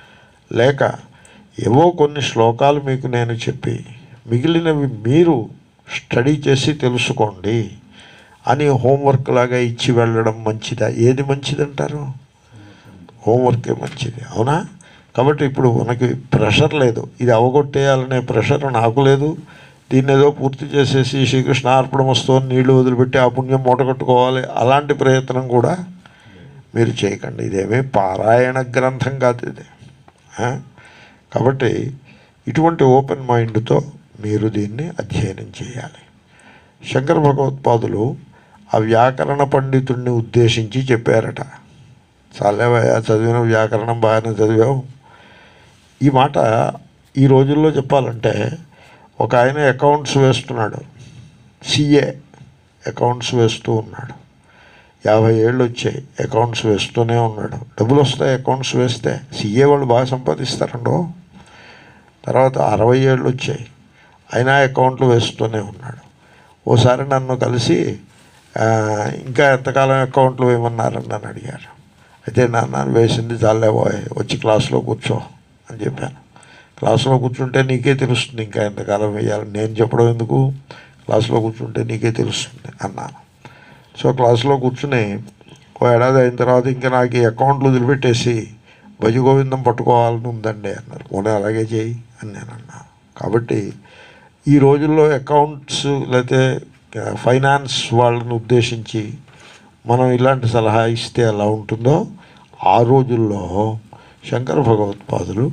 లేక ఏవో కొన్ని శ్లోకాలు మీకు నేను చెప్పి మిగిలినవి మీరు స్టడీ చేసి తెలుసుకోండి అని హోంవర్క్ లాగా ఇచ్చి వెళ్ళడం మంచిదా ఏది మంచిదంటారు హోంవర్కే మంచిది అవునా కాబట్టి ఇప్పుడు మనకి ప్రెషర్ లేదు ఇది అవగొట్టేయాలనే ప్రెషర్ నాకు లేదు దీన్ని ఏదో పూర్తి చేసేసి శ్రీకృష్ణ అర్పణ వస్తువు నీళ్లు వదిలిపెట్టి ఆ పుణ్యం మూటగట్టుకోవాలి అలాంటి ప్రయత్నం కూడా మీరు చేయకండి ఇదేమీ పారాయణ గ్రంథం కాదు ఇది ఆ? కాబట్టి ఇటువంటి ఓపెన్ మైండ్తో మీరు దీన్ని అధ్యయనం చేయాలి శంకర భగవత్పాదులు ఆ వ్యాకరణ పండితుడిని ఉద్దేశించి చెప్పారట చాలేవయ్యా చదివిన వ్యాకరణం బాగానే చదివావు ఈ మాట ఈ రోజుల్లో చెప్పాలంటే ఒక ఆయన అకౌంట్స్ వేస్తున్నాడు సిఏ అకౌంట్స్ వేస్తూ ఉన్నాడు యాభై ఏళ్ళు వచ్చాయి అకౌంట్స్ వేస్తూనే ఉన్నాడు డబ్బులు వస్తాయి అకౌంట్స్ వేస్తే సిఏ వాళ్ళు బాగా సంపాదిస్తారండో తర్వాత అరవై ఏళ్ళు వచ్చాయి అయినా అకౌంట్లు వేస్తూనే ఉన్నాడు ఓసారి నన్ను కలిసి "ఆ, ఇంకా ఎంతకాలం అకౌంట్లు వేయమన్నారని నన్ను అడిగారు అయితే నాన్న వేసింది చాలేబోయ్ వచ్చి క్లాస్లో కూర్చో అని చెప్పాను క్లాస్లో కూర్చుంటే నీకే తెలుస్తుంది ఇంకా ఎంతకాలం వేయాలి నేను చెప్పడం ఎందుకు క్లాస్లో కూర్చుంటే నీకే తెలుస్తుంది అన్నాను సో క్లాస్లో కూర్చుని ఓ ఏడాది అయిన తర్వాత ఇంకా నాకు ఈ అకౌంట్లు వదిలిపెట్టేసి భజ గోవిందం పట్టుకోవాలని ఉందండి అన్నారు పోనీ అలాగే చేయి అని నేను అన్నాను కాబట్టి ఈ రోజుల్లో అకౌంట్స్ లేకపోతే ఫైనాన్స్ వాళ్ళని ఉద్దేశించి మనం ఇలాంటి సలహా ఇస్తే ఎలా ఉంటుందో ఆ రోజుల్లో శంకర భగవత్పాదులు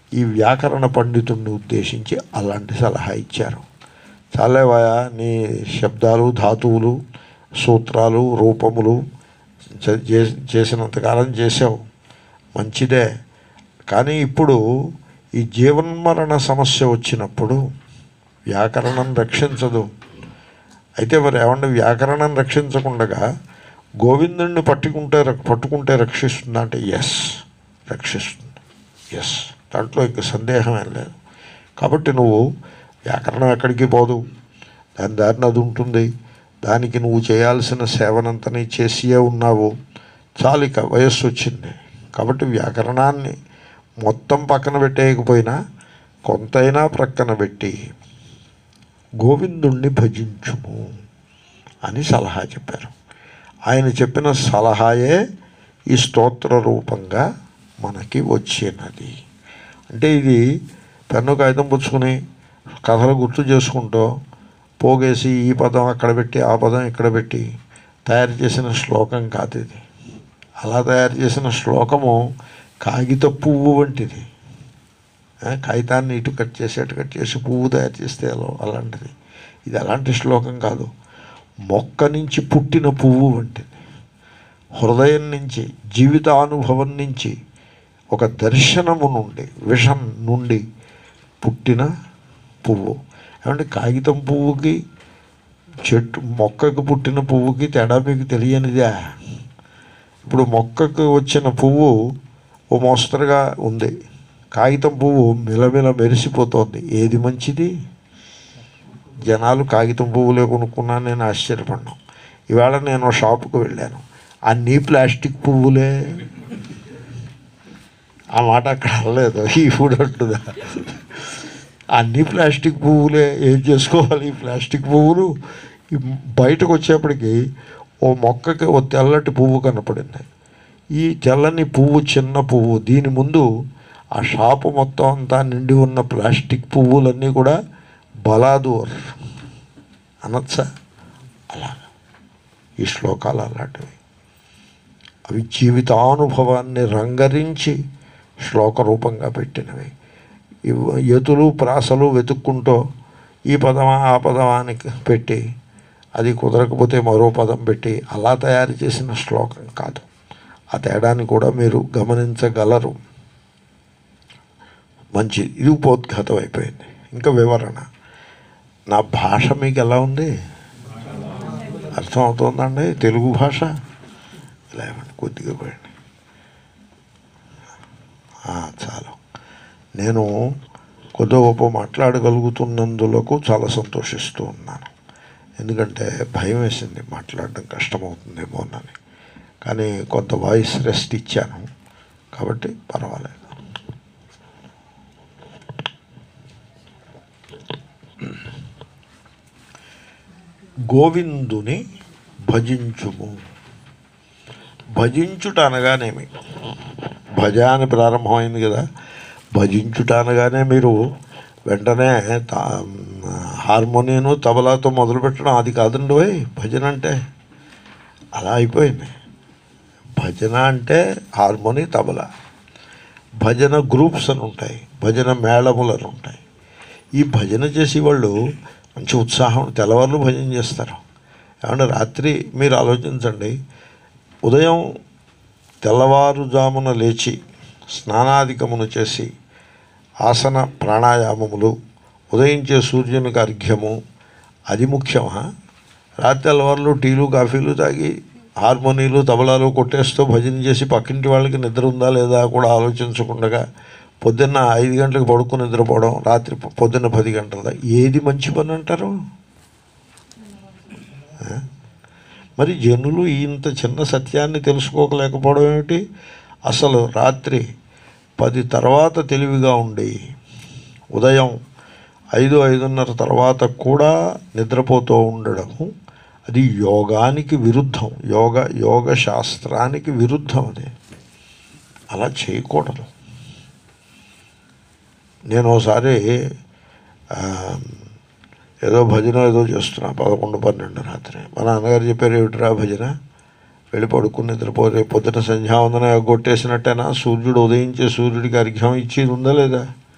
ఈ వ్యాకరణ పండితుడిని ఉద్దేశించి అలాంటి సలహా ఇచ్చారు చాలేవాయా నీ శబ్దాలు ధాతువులు సూత్రాలు రూపములు చే- చే- చేసినంతకాలం చేసావు మంచిదే కానీ ఇప్పుడు ఈ జీవన్మరణ సమస్య వచ్చినప్పుడు వ్యాకరణం రక్షించదు అయితే మరి ఏమంటే వ్యాకరణం రక్షించకుండగా గోవిందుణ్ణి పట్టుకుంటే రక్- పట్టుకుంటే రక్షిస్తుందా అంటే ఎస్ రక్షిస్తుంది ఎస్ దాంట్లో ఇంక సందేహం ఏం లేదు కాబట్టి నువ్వు వ్యాకరణం ఎక్కడికి పోదు దాని దారిని అది ఉంటుంది దానికి నువ్వు చేయాల్సిన సేవనంతని చేసియే ఉన్నావు చాలు ఇక వయస్సు వచ్చింది కాబట్టి వ్యాకరణాన్ని మొత్తం పక్కన పెట్టేయకపోయినా కొంతైనా ప్రక్కన పెట్టి గోవిందుణ్ణి భజించుము అని సలహా చెప్పారు ఆయన చెప్పిన సలహాయే ఈ స్తోత్ర రూపంగా మనకి వచ్చినది అంటే ఇది పెన్ను కాగితం పుచ్చుకుని కథలు గుర్తు చేసుకుంటూ పోగేసి ఈ పదం అక్కడ పెట్టి ఆ పదం ఇక్కడ పెట్టి తయారు చేసిన శ్లోకం కాదు ఇది అలా తయారు చేసిన శ్లోకము కాగిత పువ్వు వంటిది ఆ, కాగితాన్ని ఇటు కట్ చేసి అటు కట్ చేసి పువ్వు తయారు చేస్తే అలా అలాంటిది ఇది అలాంటి శ్లోకం కాదు మొక్క నుంచి పుట్టిన పువ్వు వంటిది హృదయం నుంచి జీవితానుభవం నుంచి ఒక దర్శనము నుండి విషం నుండి పుట్టిన పువ్వు ఏమంటే కాగితం పువ్వుకి చెట్టు మొక్కకు పుట్టిన పువ్వుకి తేడా మీకు తెలియనిదా ఇప్పుడు మొక్కకు వచ్చిన పువ్వు ఓ మోస్తరుగా ఉంది కాగితం పువ్వు మిలమిల మెరిసిపోతోంది ఏది మంచిది జనాలు కాగితం పువ్వులే కొనుక్కున్నాను నేను ఆశ్చర్యపడ్డాను ఇవాళ నేను ఓ షాపుకు వెళ్ళాను అన్నీ ప్లాస్టిక్ పువ్వులే ఆ మాట అక్కడ అనలేదు ఇప్పుడు అంటుందా అన్నీ ప్లాస్టిక్ పువ్వులే ఏం చేసుకోవాలి ఈ ప్లాస్టిక్ పువ్వులు ఈ బయటకు వచ్చేప్పటికి ఓ మొక్కకి ఓ తెల్లటి పువ్వు కనపడింది ఈ తెల్లని పువ్వు చిన్న పువ్వు దీని ముందు ఆ షాపు మొత్తం అంతా నిండి ఉన్న ప్లాస్టిక్ పువ్వులన్నీ కూడా బలాదూర్ అనొచ్చా అలా ఈ శ్లోకాలు అలాంటివి అవి జీవితానుభవాన్ని రంగరించి శ్లోక రూపంగా పెట్టినవి ఇవ్- యతులు ప్రాసలు వెతుక్కుంటూ ఈ పదమా ఆ పదమా అని పెట్టి అది కుదరకపోతే మరో పదం పెట్టి అలా తయారు చేసిన శ్లోకం కాదు ఆ తేడాన్ని కూడా మీరు గమనించగలరు మంచి ఇది ఉపోద్ఘాతం అయిపోయింది ఇంకా వివరణ నా భాష మీకు ఎలా ఉంది అర్థం అవుతుందండి తెలుగు భాష ఇలా ఇవ్వండి కొద్దిగా పోయండి ఆ, చాలు నేను కొద్ది గొప్ప మాట్లాడగలుగుతున్నందులకు చాలా సంతోషిస్తూ ఉన్నాను ఎందుకంటే భయం వేసింది మాట్లాడడం కష్టమవుతుందేమోనని కానీ కొంత వాయిస్ రెస్ట్ ఇచ్చాను కాబట్టి పర్వాలేదు గోవిందుని భజించుము భజించుట అనగానేమి భజ అని ప్రారంభమైంది కదా భజించుట అనగానే మీరు వెంటనే తా హార్మోనియను తబలాతో మొదలుపెట్టడం అది కాదండి ఓయ్ భజన అంటే అలా అయిపోయింది భజన అంటే హార్మోని తబలా భజన గ్రూప్స్ అని ఉంటాయి భజన మేళములు అని ఉంటాయి ఈ భజన చేసేవాళ్ళు మంచి ఉత్సాహం తెల్లవారులు భజన చేస్తారు ఏమంటే రాత్రి మీరు ఆలోచించండి ఉదయం తెల్లవారుజామున లేచి స్నానాధికమును చేసి ఆసన ప్రాణాయామములు ఉదయించే సూర్యునికి అర్ఘ్యము అది ముఖ్యమా రాత్రి తెల్లవారులు టీలు కాఫీలు తాగి హార్మోనీలు తబలాలు కొట్టేస్తూ భజన చేసి పక్కింటి వాళ్ళకి నిద్ర ఉందా లేదా కూడా ఆలోచించకుండా పొద్దున్న ఐదు గంటలకు పడుకుని నిద్రపోవడం రాత్రి పొ- పొద్దున్న పది గంటల ఏది మంచి పని అంటారు ఆ? మరి జనులు ఇంత చిన్న సత్యాన్ని తెలుసుకోలేకపోవడం ఏమిటి అసలు రాత్రి పది తర్వాత తెలివిగా ఉండి ఉదయం ఐదు ఐదున్నర తర్వాత కూడా నిద్రపోతూ ఉండడము అది యోగానికి విరుద్ధం యోగ యోగ శాస్త్రానికి విరుద్ధం అది అలా చేయకూడదు నేను ఒకసారి ఆ, ఏదో భజన ఏదో చేస్తున్నా పదకొండు పన్నెండు రాత్రి మా నాన్నగారు చెప్పారు ఏమిటిరా భజన వెళ్ళి పడుకుని నిద్రపో రేపు పొద్దున సంధ్యావందన కొట్టేసినట్టేనా సూర్యుడు ఉదయించే సూర్యుడికి అర్ఘ్యం ఇచ్చేది ఉందా లేదా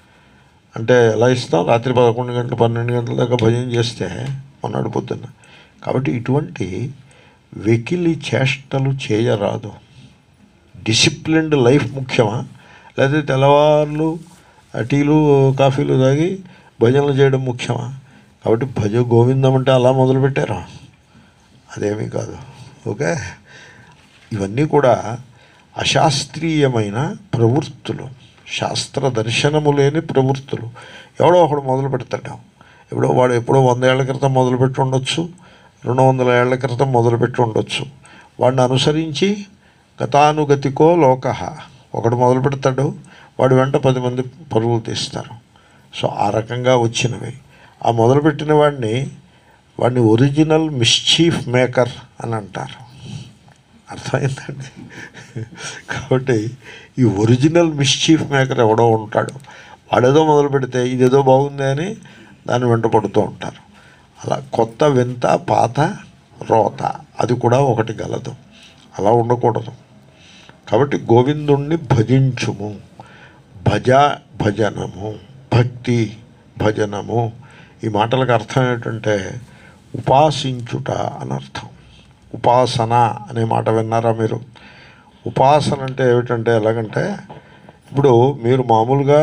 అంటే ఎలా ఇస్తాం రాత్రి పదకొండు గంటలు పన్నెండు గంటల దాకా భజన చేస్తే మొన్నటి పొద్దున్న కాబట్టి ఇటువంటి వెకిలి చేష్టలు చేయరాదు డిసిప్లిన్డ్ లైఫ్ ముఖ్యమా లేదా తెల్లవార్లు ఆ టీలు కాఫీలు తాగి భజనలు చేయడం ముఖ్యమా కాబట్టి భజ గోవిందం అంటే అలా మొదలుపెట్టారా అదేమీ కాదు ఓకే ఇవన్నీ కూడా అశాస్త్రీయమైన ప్రవృత్తులు శాస్త్ర దర్శనము లేని ప్రవృత్తులు ఎవడో ఒకడు మొదలు పెడతాడు ఎప్పుడో వాడు ఎప్పుడో వంద ఏళ్ల క్రితం మొదలుపెట్టి ఉండొచ్చు రెండు వందల ఏళ్ల క్రితం మొదలుపెట్టి ఉండొచ్చు వాడిని అనుసరించి గతానుగతికో లోక ఒకడు మొదలు పెడతాడు వాడి వెంట పది మంది పరుగులు తీస్తారు సో ఆ రకంగా వచ్చినవి ఆ మొదలుపెట్టిన వాడిని వాడిని ఒరిజినల్ మిస్చీఫ్ మేకర్ అని అంటారు అర్థమైందండి కాబట్టి ఈ ఒరిజినల్ మిస్చీఫ్ మేకర్ ఎవడో ఉంటాడు వాడేదో మొదలు పెడితే ఇదేదో బాగుంది అని దాన్ని వెంట పడుతూ ఉంటారు అలా కొత్త వింత పాత రోత అది కూడా ఒకటి గలదు అలా ఉండకూడదు కాబట్టి గోవిందుణ్ణి భజించుము భజ భజనము భక్తి భజనము ఈ మాటలకు అర్థం ఏంటంటే ఉపాసించుట అని అర్థం ఉపాసన అనే మాట విన్నారా మీరు ఉపాసన అంటే ఏమిటంటే ఎలాగంటే ఇప్పుడు మీరు మామూలుగా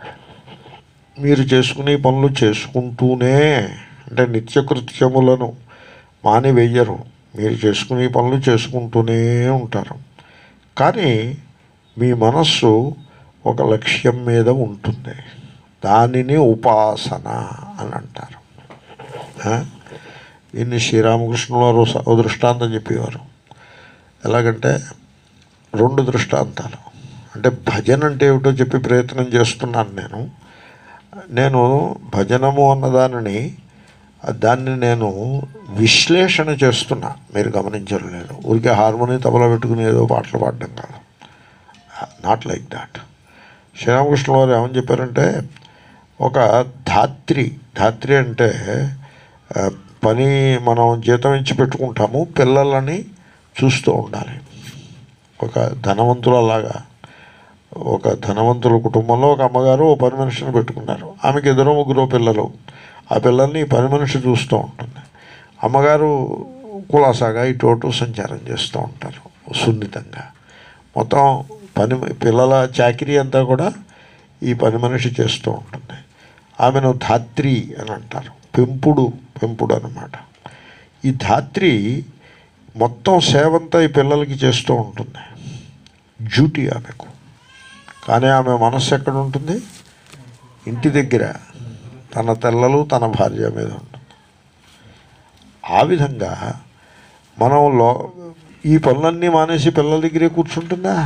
మీరు చేసుకునే పనులు చేసుకుంటూనే అంటే నిత్యకృత్యములను మానివేయరు మీరు చేసుకునే పనులు చేసుకుంటూనే ఉంటారు కానీ మీ మనస్సు ఒక లక్ష్యం మీద ఉంటుంది దానిని ఉపాసన అని అంటారు ఆ? దీన్ని శ్రీరామకృష్ణుల వారు స- ఓ దృష్టాంతం చెప్పేవారు ఎలాగంటే రెండు దృష్టాంతాలు అంటే భజన అంటే ఏమిటో చెప్పి ప్రయత్నం చేస్తున్నాను నేను నేను భజనము అన్నదానిని దాన్ని నేను విశ్లేషణ చేస్తున్నా మీరు గమనించరు లేదు ఊరికే హార్మోని తబలా పెట్టుకుని ఏదో పాటలు పాడడం కాదు నాట్ లైక్ దాట్ శ్రీరామకృష్ణ వారు ఏమని చెప్పారంటే ఒక ధాత్రి ధాత్రి అంటే ఆ, పని మనం జీతం ఇచ్చి పెట్టుకుంటాము పిల్లలని చూస్తూ ఉండాలి ఒక ధనవంతులలాగా ఒక ధనవంతుల కుటుంబంలో ఒక అమ్మగారు ఓ పని మనిషిని పెట్టుకున్నారు ఆమెకి ఇద్దరు ముగ్గురు పిల్లలు ఆ పిల్లల్ని ఈ పని మనిషి చూస్తూ ఉంటుంది అమ్మగారు కులాసాగా ఇటు అటు సంచారం చేస్తూ ఉంటారు సున్నితంగా మొత్తం పని పిల్లల చాకిరీ అంతా కూడా ఈ పని మనిషి చేస్తూ ఉంటుంది ఆమెను ధాత్రి అని అంటారు పెంపుడు పెంపుడు అన్నమాట ఈ ధాత్రి మొత్తం సేవంతా ఈ పిల్లలకి చేస్తూ ఉంటుంది డ్యూటీ ఆమెకు కానీ ఆమె మనస్సు ఎక్కడ ఉంటుంది ఇంటి దగ్గర తన తెల్లలు తన భార్య మీద ఉంటుంది ఆ విధంగా మనం లో ఈ పనులన్నీ మానేసి పిల్లల దగ్గరే కూర్చుంటుందా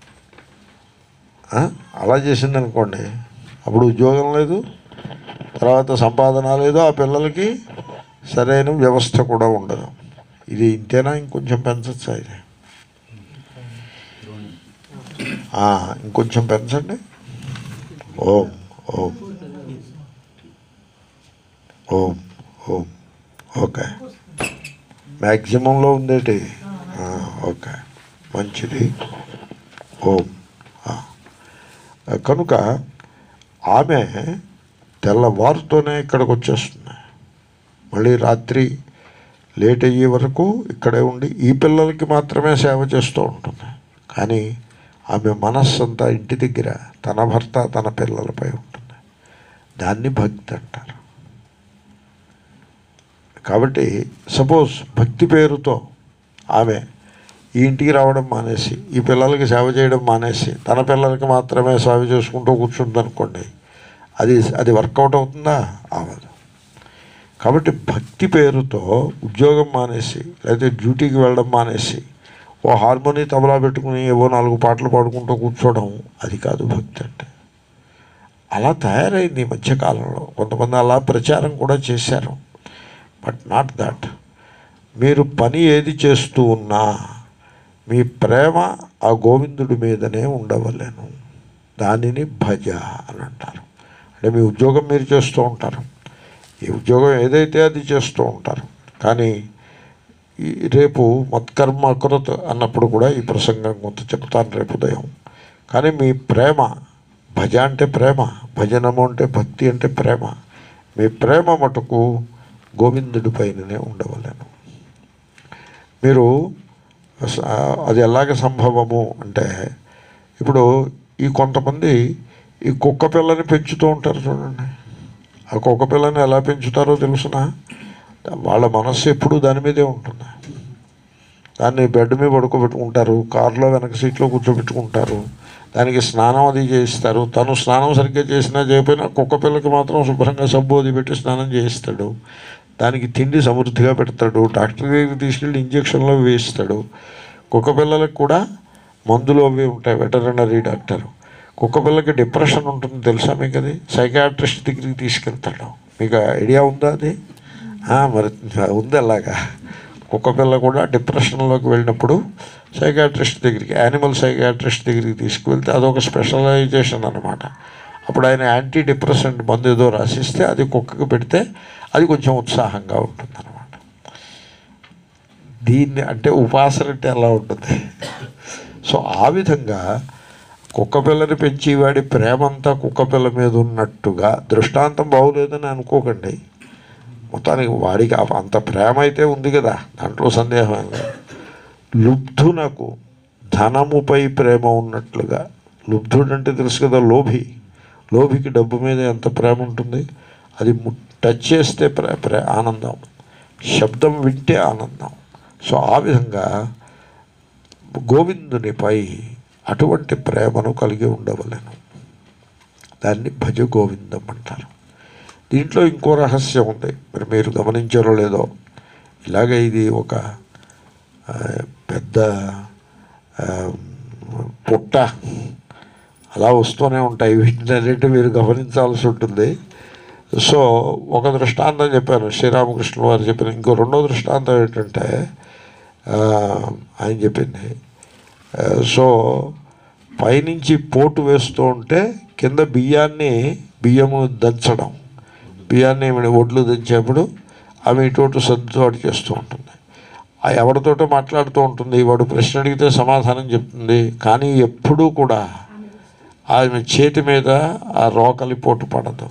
ఆ? అలా చేసింది అనుకోండి అప్పుడు ఉద్యోగం లేదు తర్వాత సంపాదన లేదు ఆ పిల్లలకి సరైన వ్యవస్థ కూడా ఉండదు ఇది ఇంతేనా ఇంకొంచెం పెంచచ్చా ఇది ఆ, ఇంకొంచెం పెంచండి ఓం ఓం ఓం ఓం ఓకే మ్యాక్సిమంలో ఉందేటి ఆ, ఓకే మంచిది ఓం ఆ. కనుక ఆమె తెల్లవారుతోనే ఇక్కడికి వచ్చేస్తుంది మళ్ళీ రాత్రి లేట్ అయ్యే వరకు ఇక్కడే ఉండి ఈ పిల్లలకి మాత్రమే సేవ చేస్తూ ఉంటుంది కానీ ఆమె మనస్సు అంతా ఇంటి దగ్గర తన భర్త తన పిల్లలపై ఉంటుంది దాన్ని భక్తి అంటారు కాబట్టి సపోజ్ భక్తి పేరుతో ఆమె ఈ ఇంటికి రావడం మానేసి ఈ పిల్లలకి సేవ చేయడం మానేసి తన పిల్లలకి మాత్రమే సేవ చేసుకుంటూ కూర్చుంది అనుకోండి అది అది వర్కౌట్ అవుతుందా అవ్వదు కాబట్టి భక్తి పేరుతో ఉద్యోగం మానేసి లేకపోతే డ్యూటీకి వెళ్ళడం మానేసి ఓ హార్మోని తబలా పెట్టుకుని ఏవో నాలుగు పాటలు పాడుకుంటూ కూర్చోవడం అది కాదు భక్తి అంటే అలా తయారైంది ఈ మధ్యకాలంలో కొంతమంది అలా ప్రచారం కూడా చేశారు బట్ నాట్ దట్ మీరు పని ఏది చేస్తూ ఉన్నా మీ ప్రేమ ఆ గోవిందుడి మీదనే ఉండవలేను దానిని భజ అని అంటారు అంటే మీ ఉద్యోగం మీరు చేస్తూ ఉంటారు ఈ ఉద్యోగం ఏదైతే అది చేస్తూ ఉంటారు కానీ ఈ రేపు మత్కర్మ అకృత్ అన్నప్పుడు కూడా ఈ ప్రసంగం కొంత చెప్తాను రేపు ఉదయం కానీ మీ ప్రేమ భజ అంటే ప్రేమ భజనము అంటే భక్తి అంటే ప్రేమ మీ ప్రేమ మటుకు గోవిందుడి పైననే ఉండవలేను మీరు స- అది ఎలాగ సంభవము అంటే ఇప్పుడు ఈ కొంతమంది ఈ కుక్క పిల్లని పెంచుతూ ఉంటారు చూడండి ఆ కుక్క పిల్లని ఎలా పెంచుతారో తెలుసునా వాళ్ళ మనస్సు ఎప్పుడూ దాని మీదే ఉంటుంది దాన్ని బెడ్ మీద పడుకోబెట్టుకుంటారు కారులో వెనక సీట్లో కూర్చోబెట్టుకుంటారు దానికి స్నానం అది చేయిస్తారు తను స్నానం సరిగ్గా చేసినా చేయకపోయినా కుక్క పిల్లకి మాత్రం శుభ్రంగా సబ్బు అది పెట్టి స్నానం చేయిస్తాడు దానికి తిండి సమృద్ధిగా పెడతాడు డాక్టర్ దగ్గరికి తీసుకెళ్ళి ఇంజక్షన్లు వేయిస్తాడు కుక్క పిల్లలకు కూడా మందులు అవి ఉంటాయి వెటరనరీ డాక్టర్ కుక్క పిల్లకి డిప్రెషన్ ఉంటుంది తెలుసా మీకు అది సైకాట్రిస్ట్ దగ్గరికి తీసుకెళ్తాడు మీకు ఐడియా ఉందా అది ఆ, మరి ఉంది అలాగా కుక్క పిల్ల కూడా డిప్రెషన్లోకి వెళ్ళినప్పుడు సైకాట్రిస్ట్ దగ్గరికి యానిమల్ సైకాట్రిస్ట్ దగ్గరికి తీసుకువెళ్తే అదొక స్పెషలైజేషన్ అనమాట అప్పుడు ఆయన యాంటీ డిప్రెసెంట్ మందు ఏదో రాసిస్తే అది కుక్కకు పెడితే అది కొంచెం ఉత్సాహంగా ఉంటుంది అనమాట దీన్ని అంటే ఉపాసన అంటే ఎలా ఉంటుంది సో ఆ విధంగా కుక్క పిల్లని పెంచి వాడి ప్రేమంతా కుక్క పిల్ల మీద ఉన్నట్టుగా దృష్టాంతం బాగోలేదని అనుకోకండి మొత్తానికి వాడికి ఆ- అంత ప్రేమ అయితే ఉంది కదా దాంట్లో సందేహం ఏం లేదు లుబ్ధునకు ధనముపై ప్రేమ ఉన్నట్లుగా లుబ్ధుడు అంటే తెలుసు కదా లోభి లోభికి డబ్బు మీద ఎంత ప్రేమ ఉంటుంది అది ము- టచ్ చేస్తే ప్రే ప్రే ఆనందం శబ్దం వింటే ఆనందం సో ఆ విధంగా గోవిందునిపై అటువంటి ప్రేమను కలిగి ఉండవలెను దాన్ని భజ గోవిందం అంటారు దీంట్లో ఇంకో రహస్యం ఉంది మరి మీరు గమనించారో లేదో ఇలాగ ఇది ఒక ఆ, పెద్ద ఆ, పుట్ట అలా వస్తూనే ఉంటాయి వీటినన్నింటి మీరు గమనించాల్సి ఉంటుంది సో ఒక దృష్టాంతం చెప్పాను శ్రీరామకృష్ణ వారు చెప్పిన ఇంకో రెండో దృష్టాంతం ఏంటంటే ఆ, ఆయన చెప్పింది ఆ, సో పైనుంచి పోటు వేస్తూ ఉంటే కింద బియ్యాన్ని బియ్యము దంచడం బియ్యాన్ని ఈమె ఒడ్లు దంచేప్పుడు ఆమె ఇటు సర్దుబాటు చేస్తూ ఉంటుంది ఆ ఎవరితోటో మాట్లాడుతూ ఉంటుంది వాడు ప్రశ్న అడిగితే సమాధానం చెప్తుంది కానీ ఎప్పుడూ కూడా ఆమె చేతి మీద ఆ రోకలి పోటు పడదు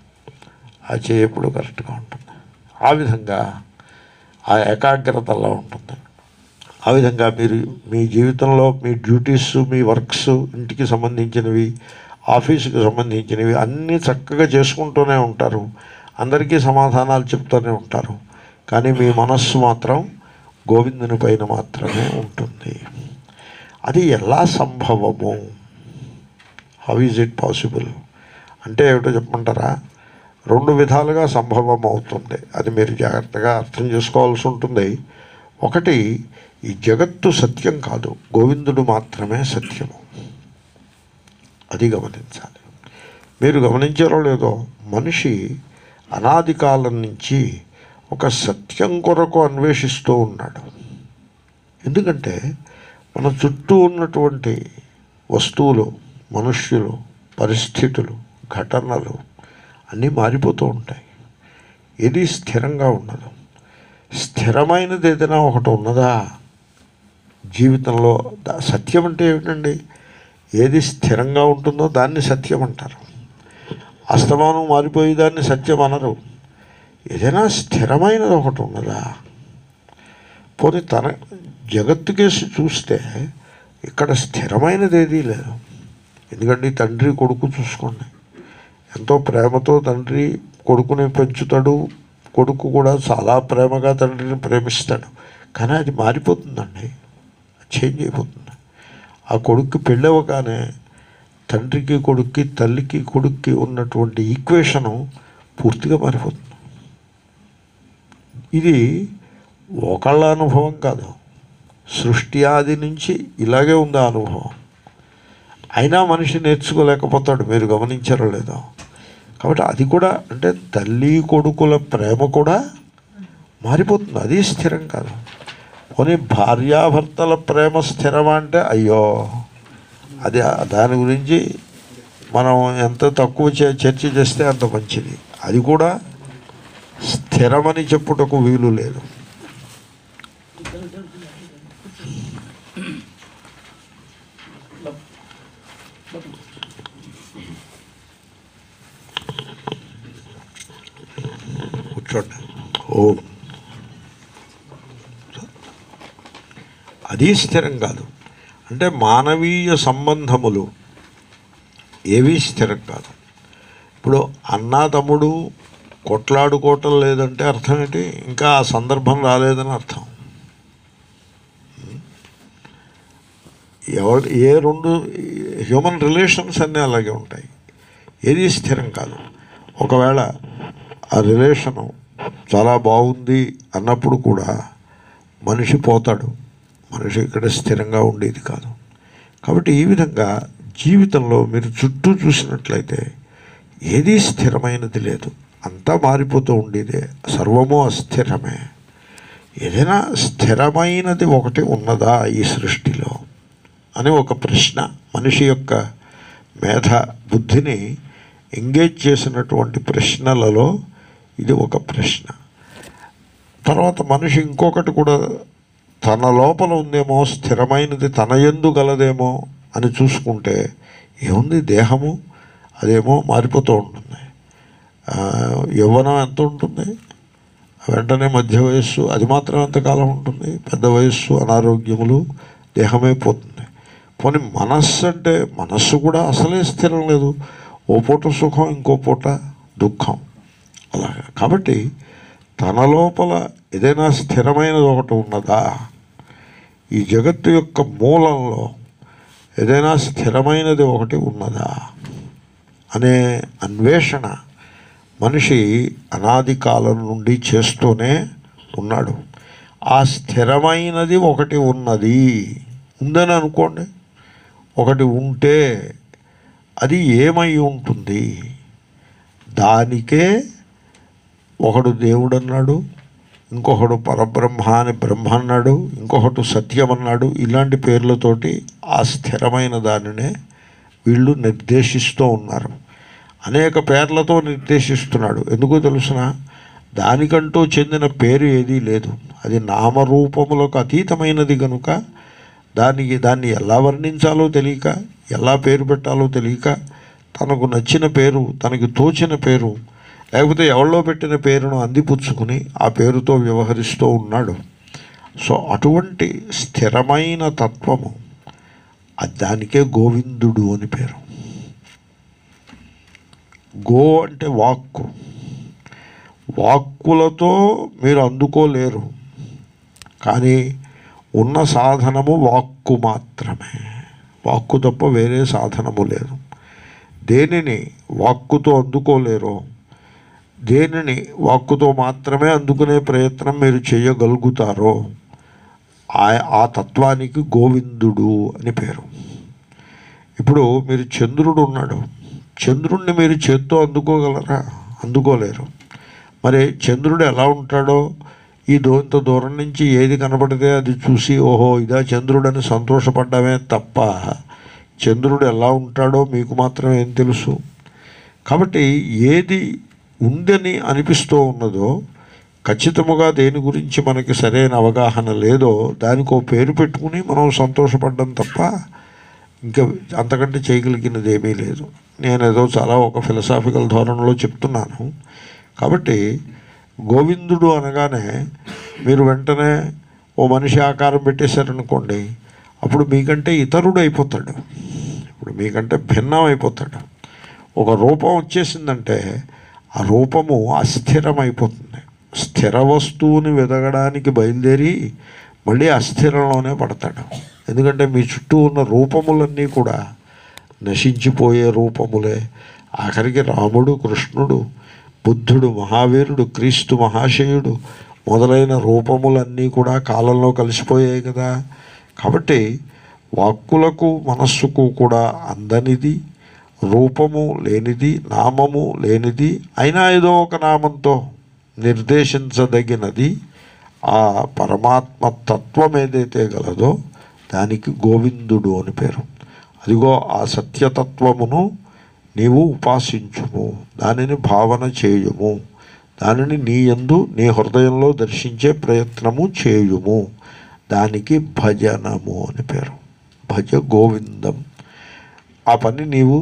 ఆ చేయి ఎప్పుడు కరెక్ట్గా ఉంటుంది ఆ విధంగా ఆ ఏకాగ్రత అలా ఉంటుంది ఆ విధంగా మీరు మీ జీవితంలో మీ డ్యూటీస్ మీ వర్క్స్ ఇంటికి సంబంధించినవి ఆఫీసుకి సంబంధించినవి అన్నీ చక్కగా చేసుకుంటూనే ఉంటారు అందరికీ సమాధానాలు చెప్తూనే ఉంటారు కానీ మీ మనస్సు మాత్రం గోవిందుని పైన మాత్రమే ఉంటుంది అది ఎలా సంభవము హౌ ఈజ్ ఇట్ పాసిబుల్ అంటే ఏమిటో చెప్పమంటారా రెండు విధాలుగా సంభవం అవుతుంది అది మీరు జాగ్రత్తగా అర్థం చేసుకోవాల్సి ఉంటుంది ఒకటి ఈ జగత్తు సత్యం కాదు గోవిందుడు మాత్రమే సత్యము అది గమనించాలి మీరు గమనించారో లేదో మనిషి అనాది కాలం నుంచి ఒక సత్యం కొరకు అన్వేషిస్తూ ఉన్నాడు ఎందుకంటే మన చుట్టూ ఉన్నటువంటి వస్తువులు మనుష్యులు పరిస్థితులు ఘటనలు అన్నీ మారిపోతూ ఉంటాయి ఏది స్థిరంగా ఉండదు స్థిరమైనది ఏదైనా ఒకటి ఉన్నదా జీవితంలో దా- సత్యం అంటే ఏమిటండి ఏది స్థిరంగా ఉంటుందో దాన్ని సత్యం అంటారు అస్తమానం మారిపోయేదాన్ని సత్యం అనరు ఏదైనా స్థిరమైనది ఒకటి ఉన్నదా పోనీ తన జగత్తుకేసి చూస్తే ఇక్కడ స్థిరమైనది ఏదీ లేదు ఎందుకంటే ఈ తండ్రి కొడుకు చూసుకోండి ఎంతో ప్రేమతో తండ్రి కొడుకుని పెంచుతాడు కొడుకు కూడా చాలా ప్రేమగా తండ్రిని ప్రేమిస్తాడు కానీ అది మారిపోతుందండి చేంజ్ అయిపోతుంది ఆ కొడుక్కి పెళ్ళవగానే తండ్రికి కొడుక్కి తల్లికి కొడుక్కి ఉన్నటువంటి ఈక్వేషను పూర్తిగా మారిపోతుంది ఇది ఒకళ్ళ అనుభవం కాదు సృష్టి ఆది నుంచి ఇలాగే ఉంది ఆ అనుభవం అయినా మనిషి నేర్చుకోలేకపోతాడు మీరు గమనించారో లేదో కాబట్టి అది కూడా అంటే తల్లి కొడుకుల ప్రేమ కూడా మారిపోతుంది అది స్థిరం కాదు పోనీ భార్యాభర్తల ప్రేమ స్థిరమా అంటే అయ్యో అది దాని గురించి మనం ఎంత తక్కువ చే- చర్చ చేస్తే అంత మంచిది అది కూడా స్థిరమని చెప్పుటకు వీలు లేదు అది స్థిరం కాదు అంటే మానవీయ సంబంధములు ఏవీ స్థిరం కాదు ఇప్పుడు అన్నా తమ్ముడు కొట్లాడుకోవటం లేదంటే అర్థం ఏంటి ఇంకా ఆ సందర్భం రాలేదని అర్థం ఎవరు ఏ రెండు హ్యూమన్ రిలేషన్స్ అన్నీ అలాగే ఉంటాయి ఏది స్థిరం కాదు ఒకవేళ ఆ రిలేషను చాలా బాగుంది అన్నప్పుడు కూడా మనిషి పోతాడు మనిషి ఇక్కడ స్థిరంగా ఉండేది కాదు కాబట్టి ఈ విధంగా జీవితంలో మీరు చుట్టూ చూసినట్లయితే ఏదీ స్థిరమైనది లేదు అంతా మారిపోతూ ఉండేదే సర్వము అస్థిరమే ఏదైనా స్థిరమైనది ఒకటి ఉన్నదా ఈ సృష్టిలో అని ఒక ప్రశ్న మనిషి యొక్క మేధ బుద్ధిని ఎంగేజ్ చేసినటువంటి ప్రశ్నలలో ఇది ఒక ప్రశ్న తర్వాత మనిషి ఇంకొకటి కూడా తన లోపల ఉందేమో స్థిరమైనది తన ఎందు గలదేమో అని చూసుకుంటే ఏముంది దేహము అదేమో మారిపోతూ ఉంటుంది ఆ, యవ్వనం ఎంత ఉంటుంది వెంటనే మధ్య వయస్సు అది మాత్రం ఎంతకాలం ఉంటుంది పెద్ద వయస్సు అనారోగ్యములు దేహమే పోతుంది పోనీ మనస్సు అంటే మనస్సు కూడా అసలే స్థిరం లేదు ఓ పూట సుఖం ఇంకో పూట దుఃఖం అలాగా కాబట్టి తన లోపల ఏదైనా స్థిరమైనది ఒకటి ఉన్నదా ఈ జగత్తు యొక్క మూలంలో ఏదైనా స్థిరమైనది ఒకటి ఉన్నదా అనే అన్వేషణ మనిషి అనాది కాలం నుండి చేస్తూనే ఉన్నాడు ఆ స్థిరమైనది ఒకటి ఉన్నది ఉందని అనుకోండి ఒకటి ఉంటే అది ఏమై ఉంటుంది దానికే ఒకడు దేవుడు అన్నాడు ఇంకొకడు పరబ్రహ్మ అని బ్రహ్మ అన్నాడు ఇంకొకడు సత్యం అన్నాడు ఇలాంటి పేర్లతోటి ఆ స్థిరమైన దానినే వీళ్ళు నిర్దేశిస్తూ ఉన్నారు అనేక పేర్లతో నిర్దేశిస్తున్నాడు ఎందుకో తెలుసిన దానికంటూ చెందిన పేరు ఏదీ లేదు అది నామరూపములకు అతీతమైనది కనుక దానికి దాన్ని ఎలా వర్ణించాలో తెలియక ఎలా పేరు పెట్టాలో తెలియక తనకు నచ్చిన పేరు తనకి తోచిన పేరు లేకపోతే ఎవరిలో పెట్టిన పేరును అందిపుచ్చుకుని ఆ పేరుతో వ్యవహరిస్తూ ఉన్నాడు సో అటువంటి స్థిరమైన తత్వము అది దానికే గోవిందుడు అని పేరు గో అంటే వాక్కు వాక్కులతో మీరు అందుకోలేరు కానీ ఉన్న సాధనము వాక్కు మాత్రమే వాక్కు తప్ప వేరే సాధనము లేదు దేనిని వాక్కుతో అందుకోలేరో దేనిని వాక్కుతో మాత్రమే అందుకునే ప్రయత్నం మీరు చేయగలుగుతారో ఆ ఆ తత్వానికి గోవిందుడు అని పేరు ఇప్పుడు మీరు చంద్రుడు ఉన్నాడు చంద్రుణ్ణి మీరు చేత్తో అందుకోగలరా అందుకోలేరు మరి చంద్రుడు ఎలా ఉంటాడో ఈ దో ఇంత దూరం నుంచి ఏది కనపడితే అది చూసి ఓహో ఇదా చంద్రుడని సంతోషపడ్డామే తప్ప చంద్రుడు ఎలా ఉంటాడో మీకు మాత్రం ఏం తెలుసు కాబట్టి ఏది ఉందని అనిపిస్తూ ఉన్నదో ఖచ్చితముగా దేని గురించి మనకి సరైన అవగాహన లేదో దానికి ఓ పేరు పెట్టుకుని మనం సంతోషపడ్డం తప్ప ఇంకా అంతకంటే చేయగలిగినది ఏమీ లేదు నేను ఏదో చాలా ఒక ఫిలసాఫికల్ ధోరణిలో చెప్తున్నాను కాబట్టి గోవిందుడు అనగానే మీరు వెంటనే ఓ మనిషి ఆకారం పెట్టేశారనుకోండి అప్పుడు మీకంటే ఇతరుడు అయిపోతాడు ఇప్పుడు మీకంటే భిన్నం అయిపోతాడు ఒక రూపం వచ్చేసిందంటే ఆ రూపము అస్థిరమైపోతుంది స్థిర వస్తువుని వెదగడానికి బయలుదేరి మళ్ళీ అస్థిరంలోనే పడతాడు ఎందుకంటే మీ చుట్టూ ఉన్న రూపములన్నీ కూడా నశించిపోయే రూపములే ఆఖరికి రాముడు కృష్ణుడు బుద్ధుడు మహావీరుడు క్రీస్తు మహాశయుడు మొదలైన రూపములన్నీ కూడా కాలంలో కలిసిపోయాయి కదా కాబట్టి వాక్కులకు మనస్సుకు కూడా అందనిది రూపము లేనిది నామము లేనిది అయినా ఏదో ఒక నామంతో నిర్దేశించదగినది ఆ పరమాత్మ తత్వం ఏదైతే గలదో దానికి గోవిందుడు అని పేరు అదిగో ఆ సత్యతత్వమును నీవు ఉపాసించుము దానిని భావన చేయుము దానిని నీ యందు నీ హృదయంలో దర్శించే ప్రయత్నము చేయుము దానికి భజనము అని పేరు భజ గోవిందం ఆ పని నీవు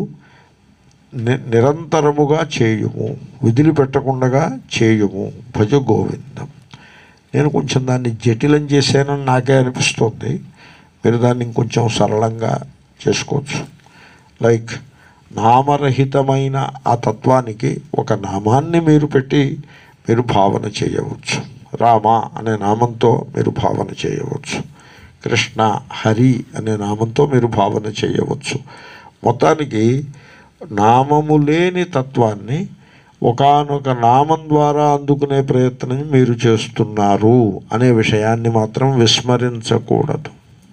ని- నిరంతరముగా చేయుము విధులు పెట్టకుండా చేయుము భజ గోవిందం నేను కొంచెం దాన్ని జటిలం చేశానని నాకే అనిపిస్తుంది మీరు దాన్ని ఇంకొంచెం సరళంగా చేసుకోవచ్చు లైక్ నామరహితమైన ఆ తత్వానికి ఒక నామాన్ని మీరు పెట్టి మీరు భావన చేయవచ్చు రామ అనే నామంతో మీరు భావన చేయవచ్చు కృష్ణ హరి అనే నామంతో మీరు భావన చేయవచ్చు మొత్తానికి నామము లేని తత్వాన్ని ఒకానొక నామం ద్వారా అందుకునే ప్రయత్నం మీరు చేస్తున్నారు అనే విషయాన్ని మాత్రం విస్మరించకూడదు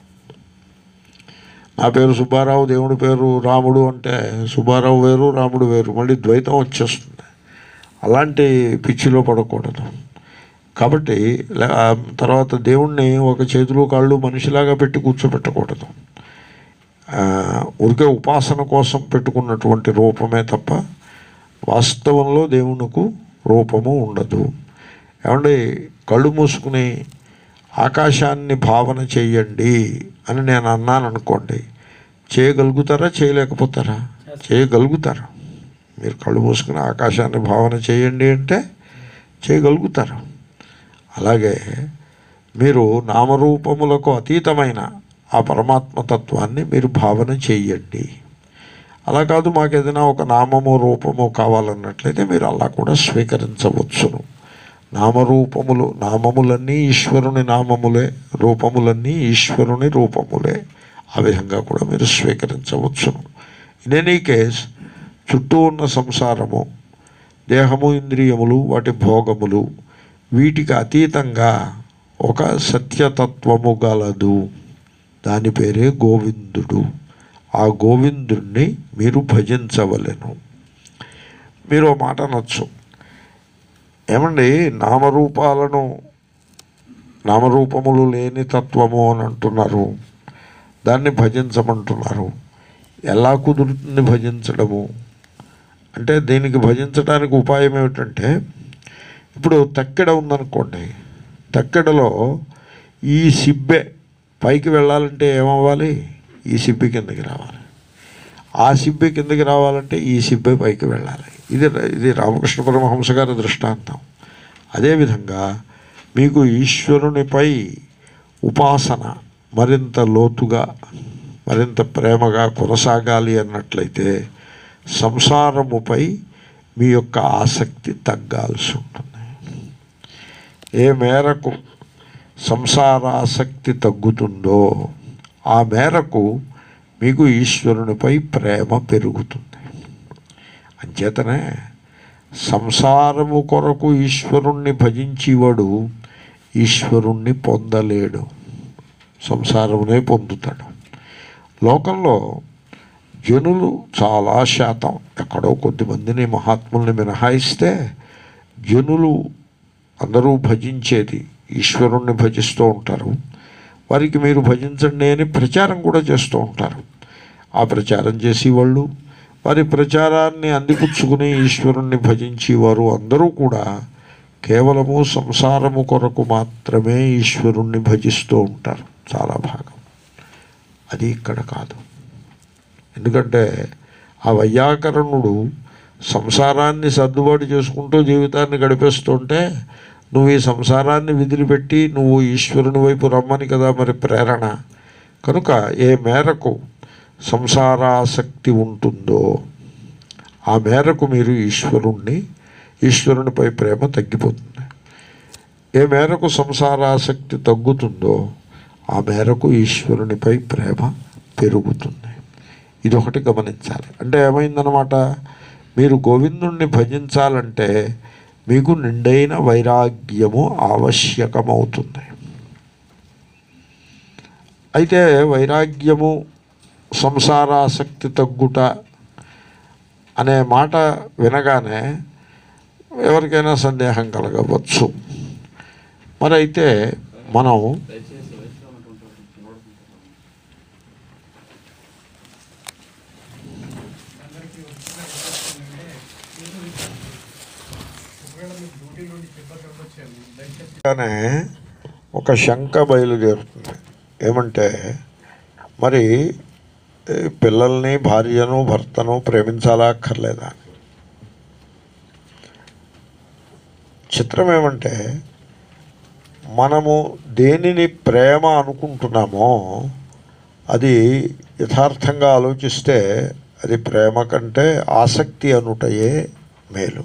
నా పేరు సుబ్బారావు దేవుడి పేరు రాముడు అంటే సుబ్బారావు వేరు రాముడు వేరు మళ్ళీ ద్వైతం వచ్చేస్తుంది అలాంటి పిచ్చిలో పడకూడదు కాబట్టి లే- ఆ తర్వాత దేవుణ్ణి ఒక చేతులు కాళ్ళు మనిషిలాగా పెట్టి కూర్చోబెట్టకూడదు ఆ, ఊరికే ఉపాసన కోసం పెట్టుకున్నటువంటి రూపమే తప్ప వాస్తవంలో దేవునికి రూపము ఉండదు ఏమండి కళ్ళు మూసుకుని ఆకాశాన్ని భావన చెయ్యండి అని నేను అన్నాను అనుకోండి చేయగలుగుతారా చేయలేకపోతారా చేయగలుగుతారు మీరు కళ్ళు మూసుకుని ఆకాశాన్ని భావన చేయండి అంటే చేయగలుగుతారు అలాగే మీరు నామరూపములకు అతీతమైన ఆ పరమాత్మ తత్వాన్ని మీరు భావన చెయ్యండి అలా కాదు మాకు ఏదైనా ఒక నామము రూపము కావాలన్నట్లయితే మీరు అలా కూడా స్వీకరించవచ్చును నామరూపములు నామములన్నీ ఈశ్వరుని నామములే రూపములన్నీ ఈశ్వరుని రూపములే ఆ విధంగా కూడా మీరు స్వీకరించవచ్చును ఇన్ ఎనీ కేస్ చుట్టూ ఉన్న సంసారము దేహము ఇంద్రియములు వాటి భోగములు వీటికి అతీతంగా ఒక సత్యతత్వము గలదు దాని పేరే గోవిందుడు ఆ గోవిందుణ్ణి మీరు భజించవలెను మీరు ఓ మాట అనొచ్చు ఏమండి నామరూపాలను నామరూపములు లేని తత్వము అని అంటున్నారు దాన్ని భజించమంటున్నారు ఎలా కుదురుతుంది భజించడము అంటే దీనికి భజించడానికి ఉపాయం ఏమిటంటే ఇప్పుడు తక్కెడ ఉందనుకోండి తక్కెడలో ఈ సిబ్బె పైకి వెళ్ళాలంటే ఏమవ్వాలి ఈ సిబ్బి కిందకి రావాలి ఆ సిబ్బి కిందకి రావాలంటే ఈ సిబ్బె పైకి వెళ్ళాలి ఇది ఇది రామకృష్ణ పరమహంస గారి దృష్టాంతం అదేవిధంగా మీకు ఈశ్వరునిపై ఉపాసన మరింత లోతుగా మరింత ప్రేమగా కొనసాగాలి అన్నట్లయితే సంసారముపై మీ యొక్క ఆసక్తి తగ్గాల్సి ఉంటుంది ఏ మేరకు సంసారాసక్తి తగ్గుతుందో ఆ మేరకు మీకు ఈశ్వరునిపై ప్రేమ పెరుగుతుంది అంచేతనే సంసారము కొరకు ఈశ్వరుణ్ణి భజించేవాడు ఈశ్వరుణ్ణి పొందలేడు సంసారమునే పొందుతాడు లోకంలో జనులు చాలా శాతం ఎక్కడో కొద్దిమందిని మహాత్ముల్ని మినహాయిస్తే జనులు అందరూ భజించేది ఈశ్వరుణ్ణి భజిస్తూ ఉంటారు వారికి మీరు భజించండి అని ప్రచారం కూడా చేస్తూ ఉంటారు ఆ ప్రచారం చేసేవాళ్ళు వారి ప్రచారాన్ని అందిపుచ్చుకుని ఈశ్వరుణ్ణి భజించేవారు అందరూ కూడా కేవలము సంసారము కొరకు మాత్రమే ఈశ్వరుణ్ణి భజిస్తూ ఉంటారు చాలా భాగం అది ఇక్కడ కాదు ఎందుకంటే ఆ వైయాకరణుడు సంసారాన్ని సర్దుబాటు చేసుకుంటూ జీవితాన్ని గడిపేస్తుంటే నువ్వు ఈ సంసారాన్ని విదిలిపెట్టి నువ్వు ఈశ్వరుని వైపు రమ్మని కదా మరి ప్రేరణ కనుక ఏ మేరకు సంసారాసక్తి ఉంటుందో ఆ మేరకు మీరు ఈశ్వరుణ్ణి ఈశ్వరునిపై ప్రేమ తగ్గిపోతుంది ఏ మేరకు సంసారాసక్తి తగ్గుతుందో ఆ మేరకు ఈశ్వరునిపై ప్రేమ పెరుగుతుంది ఇదొకటి గమనించాలి అంటే ఏమైందనమాట మీరు గోవిందుణ్ణి భజించాలంటే మీకు నిండైన వైరాగ్యము ఆవశ్యకమవుతుంది అయితే వైరాగ్యము సంసారాసక్తి తగ్గుట అనే మాట వినగానే ఎవరికైనా సందేహం కలగవచ్చు మరి అయితే మనం దయచేసి వయసులో ఉన్నటువంటి వారిని చూడకుంటారు. అందరికీ వచ్చిన రిక్వెస్ట్ ఏంటంటే ఒకవేళ మీకు డ్యూటీ నుండి ఇబ్బంది ఉండొచ్చాను దయచేసి గానే ఒక శంక బయలుదేరుతుంది ఏమంటే మరి ఏ, పిల్లల్ని భార్యను భర్తను ప్రేమించాలా అక్కర్లేదా అని. చిత్రం ఏమంటే మనము దేనిని ప్రేమ అనుకుంటున్నామో అది యథార్థంగా ఆలోచిస్తే అది ప్రేమ కంటే ఆసక్తి అనుటయే మేలు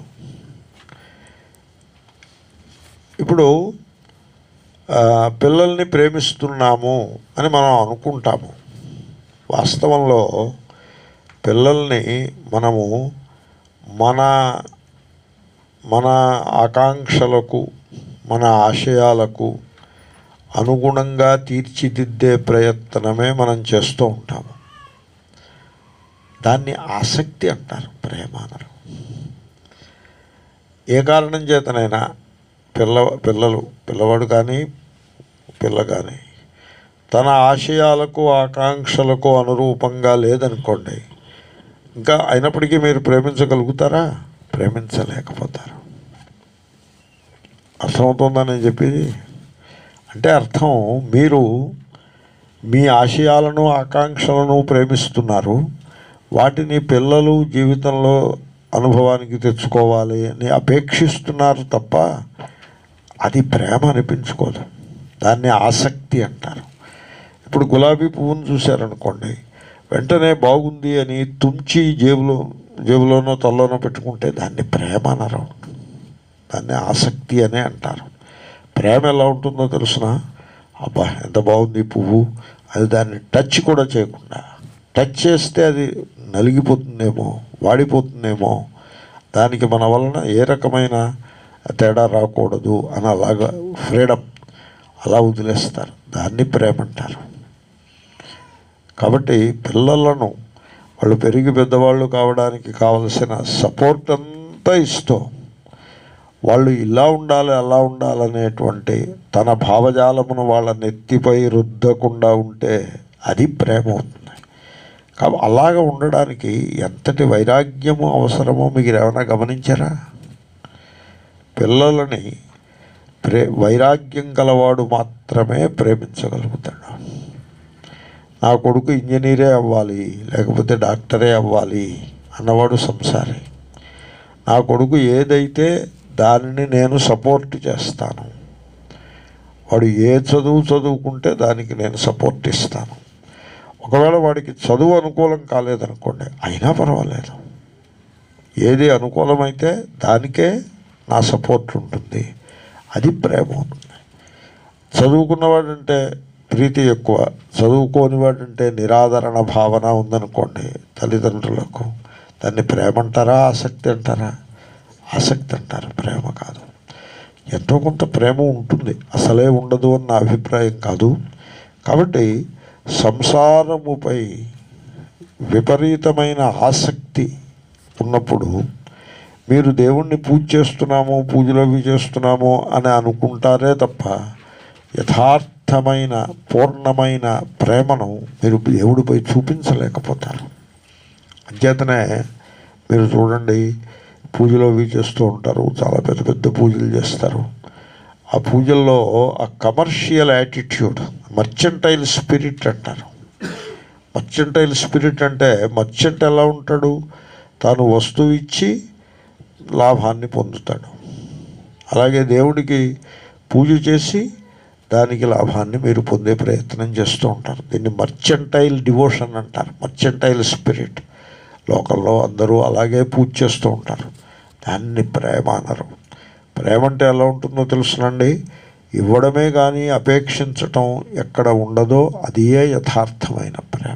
ఇప్పుడు ఆ, పిల్లల్ని ప్రేమిస్తున్నాము అని మనం అనుకుంటాము వాస్తవంలో పిల్లల్ని మనము మన మన ఆకాంక్షలకు మన ఆశయాలకు అనుగుణంగా తీర్చిదిద్దే ప్రయత్నమే మనం చేస్తూ ఉంటాము దాన్ని ఆసక్తి అంటారు ప్రేమ అనరు ఏ కారణం చేతనైనా పిల్ల పిల్లలు పిల్లవాడు కానీ పిల్ల కానీ తన ఆశయాలకు ఆకాంక్షలకు అనురూపంగా లేదనుకోండి ఇంకా అయినప్పటికీ మీరు ప్రేమించగలుగుతారా ప్రేమించలేకపోతారు అర్థమవుతుందా నేను చెప్పేది అంటే అర్థం మీరు మీ ఆశయాలను ఆకాంక్షలను ప్రేమిస్తున్నారు వాటిని పిల్లలు జీవితంలో అనుభవానికి తెచ్చుకోవాలి అని అపేక్షిస్తున్నారు తప్ప అది ప్రేమ అనిపించుకోదు దాన్ని ఆసక్తి అంటారు ఇప్పుడు గులాబీ పువ్వును చూశారనుకోండి వెంటనే బాగుంది అని తుంచి జేబులో జేబులోనో తల్లోనో పెట్టుకుంటే దాన్ని ప్రేమ అనరు దాన్ని ఆసక్తి అనే అంటారు ప్రేమ ఎలా ఉంటుందో తెలుసిన అబ్బా ఎంత బాగుంది ఈ పువ్వు అది దాన్ని టచ్ కూడా చేయకుండా టచ్ చేస్తే అది నలిగిపోతుందేమో వాడిపోతుందేమో దానికి మన వలన ఏ రకమైన తేడా రాకూడదు అని అలాగా ఫ్రీడమ్ అలా వదిలేస్తారు దాన్ని ప్రేమ అంటారు కాబట్టి పిల్లలను వాళ్ళు పెరిగి పెద్దవాళ్ళు కావడానికి కావలసిన సపోర్ట్ అంతా ఇస్తూ వాళ్ళు ఇలా ఉండాలి అలా ఉండాలనేటువంటి తన భావజాలమును వాళ్ళ నెత్తిపై రుద్దకుండా ఉంటే అది ప్రేమ అవుతుంది కాబట్టి అలాగ ఉండడానికి ఎంతటి వైరాగ్యము అవసరమో మీరు ఏమైనా గమనించారా పిల్లలని ప్రే వైరాగ్యం గలవాడు మాత్రమే ప్రేమించగలుగుతాడు నా కొడుకు ఇంజనీరే అవ్వాలి లేకపోతే డాక్టరే అవ్వాలి అన్నవాడు సంసారి నా కొడుకు ఏదైతే దానిని నేను సపోర్ట్ చేస్తాను వాడు ఏ చదువు చదువుకుంటే దానికి నేను సపోర్ట్ ఇస్తాను ఒకవేళ వాడికి చదువు అనుకూలం కాలేదనుకోండి అయినా పర్వాలేదు ఏది అనుకూలమైతే దానికే నా సపోర్ట్ ఉంటుంది అది ప్రేమ అవుతుంది చదువుకున్నవాడంటే ప్రీతి ఎక్కువ చదువుకోని వాడంటే నిరాదరణ భావన ఉందనుకోండి తల్లిదండ్రులకు దాన్ని ప్రేమ అంటారా ఆసక్తి అంటారా ఆసక్తి అంటారు ప్రేమ కాదు ఎంతో కొంత ప్రేమ ఉంటుంది అసలే ఉండదు అన్న అభిప్రాయం కాదు కాబట్టి సంసారముపై విపరీతమైన ఆసక్తి ఉన్నప్పుడు మీరు దేవుణ్ణి పూజ చేస్తున్నాము పూజలు అవి చేస్తున్నాము అని అనుకుంటారే తప్ప యథార్థమైన పూర్ణమైన ప్రేమను మీరు దేవుడిపై చూపించలేకపోతారు అంచేతనే మీరు చూడండి పూజలు అవి చేస్తూ ఉంటారు చాలా పెద్ద పెద్ద పూజలు చేస్తారు ఆ పూజల్లో ఆ కమర్షియల్ యాటిట్యూడ్ మర్చెంటైల్ స్పిరిట్ అంటారు మర్చెంటైల్ స్పిరిట్ అంటే మర్చెంట్ ఎలా ఉంటాడు తాను వస్తువు ఇచ్చి లాభాన్ని పొందుతాడు అలాగే దేవుడికి పూజ చేసి దానికి లాభాన్ని మీరు పొందే ప్రయత్నం చేస్తూ ఉంటారు దీన్ని మర్చెంటైల్ డివోషన్ అంటారు మర్చెంటైల్ స్పిరిట్ లోకల్లో అందరూ అలాగే పూజ చేస్తూ ఉంటారు దాన్ని ప్రేమ అనరు ప్రేమ అంటే ఎలా ఉంటుందో తెలుసునండి ఇవ్వడమే కానీ అపేక్షించటం ఎక్కడ ఉండదో అదియే యథార్థమైన ప్రేమ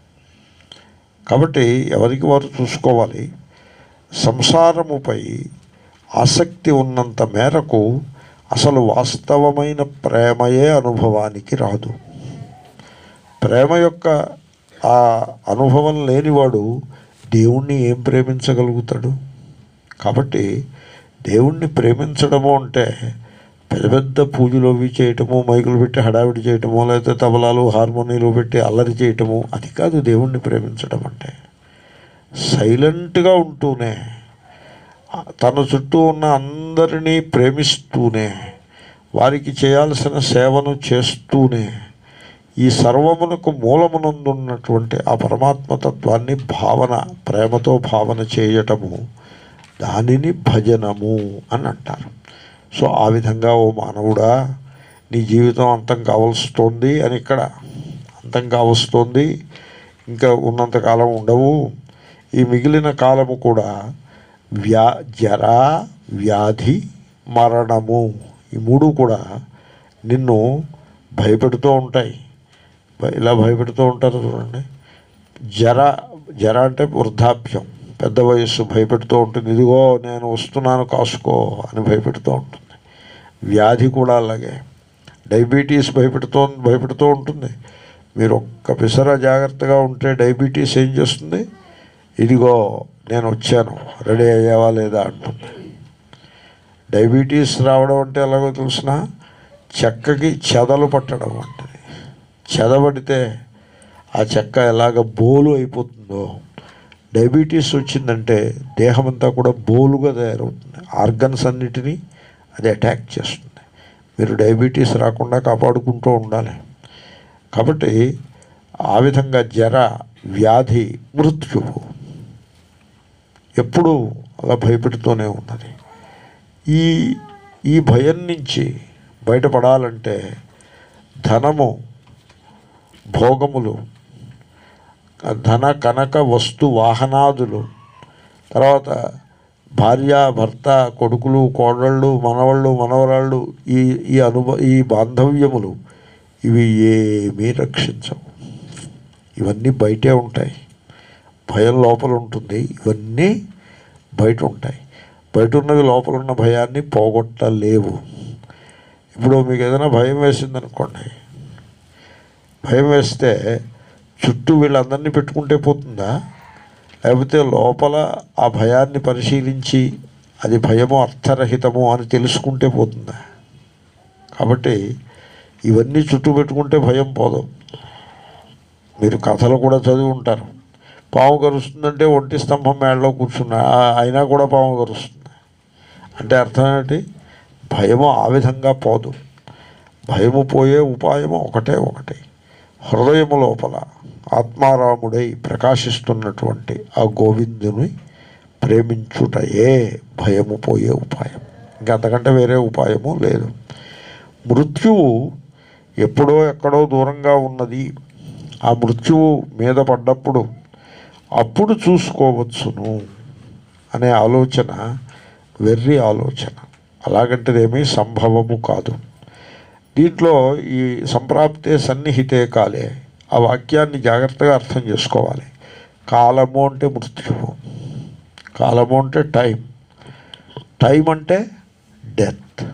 కాబట్టి ఎవరికి వారు చూసుకోవాలి సంసారముపై ఆసక్తి ఉన్నంత మేరకు అసలు వాస్తవమైన ప్రేమయే అనుభవానికి రాదు ప్రేమ యొక్క ఆ అనుభవం లేనివాడు దేవుణ్ణి ఏం ప్రేమించగలుగుతాడు కాబట్టి దేవుణ్ణి ప్రేమించడము అంటే పెద్ద పెద్ద పూజలు అవి చేయటము మైకులు పెట్టి హడావిడి చేయటము లేకపోతే తబలాలు హార్మోనీలు పెట్టి అల్లరి చేయటము అది కాదు దేవుణ్ణి ప్రేమించడం అంటే సైలెంట్గా ఉంటూనే తన చుట్టూ ఉన్న అందరినీ ప్రేమిస్తూనే వారికి చేయాల్సిన సేవను చేస్తూనే ఈ సర్వమునకు మూలమునందున్నటువంటి ఆ పరమాత్మతత్వాన్ని భావన ప్రేమతో భావన చేయటము దానిని భజనము అని అంటారు సో ఆ విధంగా ఓ మానవుడా నీ జీవితం అంతం కావలస్తోంది అని ఇక్కడ అంతం కావస్తోంది ఇంకా ఉన్నంత కాలం ఉండవు ఈ మిగిలిన కాలము కూడా వ్యా జర వ్యాధి మరణము ఈ మూడు కూడా నిన్ను భయపెడుతూ ఉంటాయి భ- ఇలా భయపెడుతూ ఉంటారు చూడండి జర జర అంటే వృద్ధాప్యం పెద్ద వయస్సు భయపెడుతూ ఉంటుంది ఇదిగో నేను వస్తున్నాను కాసుకో అని భయపెడుతూ ఉంటుంది వ్యాధి కూడా అలాగే డయాబెటీస్ భయపెడుతూ భయపెడుతూ ఉంటుంది మీరు ఒక్క పిసర జాగ్రత్తగా ఉంటే డయాబెటీస్ ఏం చేస్తుంది ఇదిగో నేను వచ్చాను రెడీ అయ్యావా లేదా అంటుంది డయాబెటీస్ రావడం అంటే ఎలాగో తెలిసిన చెక్కకి చెదలు పట్టడం వంటిది చెదపడితే ఆ చెక్క ఎలాగ బోలు అయిపోతుందో డయాబెటీస్ వచ్చిందంటే దేహం అంతా కూడా బోలుగా తయారవుతుంది ఆర్గన్స్ అన్నిటినీ అది అటాక్ చేస్తుంది మీరు డయాబెటీస్ రాకుండా కాపాడుకుంటూ ఉండాలి కాబట్టి ఆ విధంగా జర వ్యాధి మృత్యువు ఎప్పుడూ అలా భయపెడుతూనే ఉన్నది ఈ ఈ భయం నుంచి బయటపడాలంటే ధనము భోగములు ధన కనక వస్తు వాహనాదులు తర్వాత భార్య భర్త కొడుకులు కోడళ్ళు మనవళ్ళు మనవరాళ్ళు ఈ ఈ అనుభవ ఈ బాంధవ్యములు ఇవి ఏమీ రక్షించవు ఇవన్నీ బయటే ఉంటాయి భయం లోపల ఉంటుంది ఇవన్నీ బయట ఉంటాయి బయట ఉన్నవి లోపల ఉన్న భయాన్ని పోగొట్టలేవు ఇప్పుడు మీకు ఏదైనా భయం వేసిందనుకోండి భయం వేస్తే చుట్టూ వీళ్ళందరినీ పెట్టుకుంటే పోతుందా లేకపోతే లోపల ఆ భయాన్ని పరిశీలించి అది భయము అర్థరహితము అని తెలుసుకుంటే పోతుందా కాబట్టి ఇవన్నీ చుట్టూ పెట్టుకుంటే భయం పోదు మీరు కథలు కూడా చదివి ఉంటారు పాము కరుస్తుందంటే ఒంటి స్తంభం మేడలో కూర్చున్నా ఆ- అయినా కూడా పాము కరుస్తుంది అంటే అర్థం ఏంటి భయము ఆ విధంగా పోదు భయము పోయే ఉపాయము ఒకటే ఒకటి హృదయము లోపల ఆత్మారాముడై ప్రకాశిస్తున్నటువంటి ఆ గోవిందుని ప్రేమించుటయే భయము పోయే ఉపాయం ఇంకా అంతకంటే వేరే ఉపాయము లేదు మృత్యువు ఎప్పుడో ఎక్కడో దూరంగా ఉన్నది ఆ మృత్యువు మీద పడ్డప్పుడు అప్పుడు చూసుకోవచ్చును అనే ఆలోచన వెర్రి ఆలోచన అలాగంటేదేమీ సంభవము కాదు దీంట్లో ఈ సంప్రాప్తే సన్నిహితే కాలే ఆ వాక్యాన్ని జాగ్రత్తగా అర్థం చేసుకోవాలి కాలము అంటే మృత్యువు కాలము అంటే టైం టైం అంటే డెత్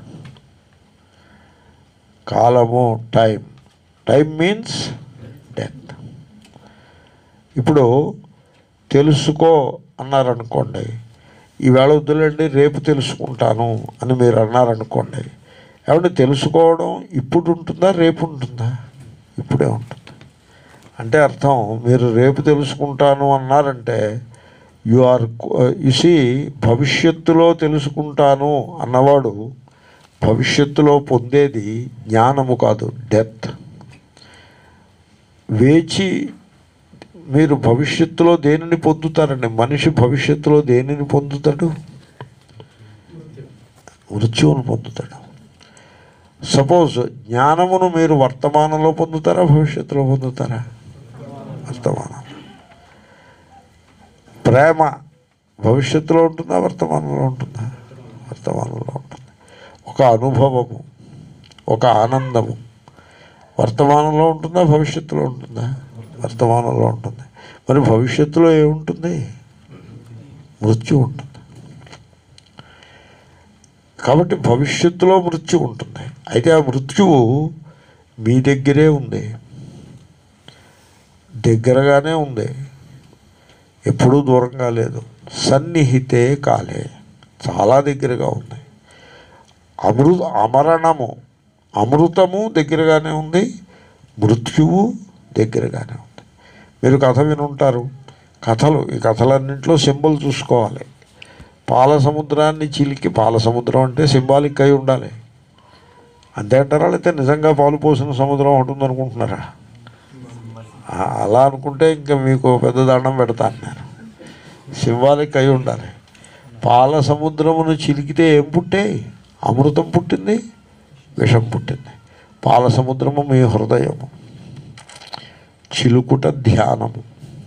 కాలము టైం టైం మీన్స్ డెత్ ఇప్పుడు తెలుసుకో అన్నారనుకోండి ఈవేళ వద్దులేండి రేపు తెలుసుకుంటాను అని మీరు అన్నారనుకోండి ఏమంటే తెలుసుకోవడం ఇప్పుడు ఉంటుందా రేపు ఉంటుందా ఇప్పుడే ఉంటుంది అంటే అర్థం మీరు రేపు తెలుసుకుంటాను అన్నారంటే యు ఆర్ ఇసి భవిష్యత్తులో తెలుసుకుంటాను అన్నవాడు భవిష్యత్తులో పొందేది జ్ఞానము కాదు డెత్ వేచి మీరు భవిష్యత్తులో దేనిని పొందుతారండి మనిషి భవిష్యత్తులో దేనిని పొందుతాడు మృత్యువును పొందుతాడు సపోజ్ జ్ఞానమును మీరు వర్తమానంలో పొందుతారా భవిష్యత్తులో పొందుతారా వర్తమానం ప్రేమ భవిష్యత్తులో ఉంటుందా వర్తమానంలో ఉంటుందా వర్తమానంలో ఉంటుంది ఒక అనుభవము ఒక ఆనందము వర్తమానంలో ఉంటుందా భవిష్యత్తులో ఉంటుందా వర్తమానంలో ఉంటుంది మరి భవిష్యత్తులో ఏముంటుంది మృత్యు ఉంటుంది కాబట్టి భవిష్యత్తులో మృత్యు ఉంటుంది అయితే ఆ మృత్యువు మీ దగ్గరే ఉంది దగ్గరగానే ఉంది ఎప్పుడూ దూరంగా లేదు సన్నిహితే కాలే చాలా దగ్గరగా ఉంది అమృ అమరణము అమృతము దగ్గరగానే ఉంది మృత్యువు దగ్గరగానే ఉంది మీరు కథ వినుంటారు కథలు ఈ కథలన్నింటిలో సింబల్ చూసుకోవాలి పాల సముద్రాన్ని చిలికి పాల సముద్రం అంటే సింబాలిక్ అయి ఉండాలి అంతే అంటారా లేకపోతే నిజంగా పాలు పోసిన సముద్రం ఒకటి ఉందనుకుంటున్నారా ఆ, అలా అనుకుంటే ఇంకా మీకు పెద్ద దండం పెడతాను నేను సింబాలిక్ అయి ఉండాలి పాల సముద్రమును చిలికితే ఏం పుట్టే అమృతం పుట్టింది విషం పుట్టింది పాల సముద్రము మీ హృదయము చిలుకుట ధ్యానము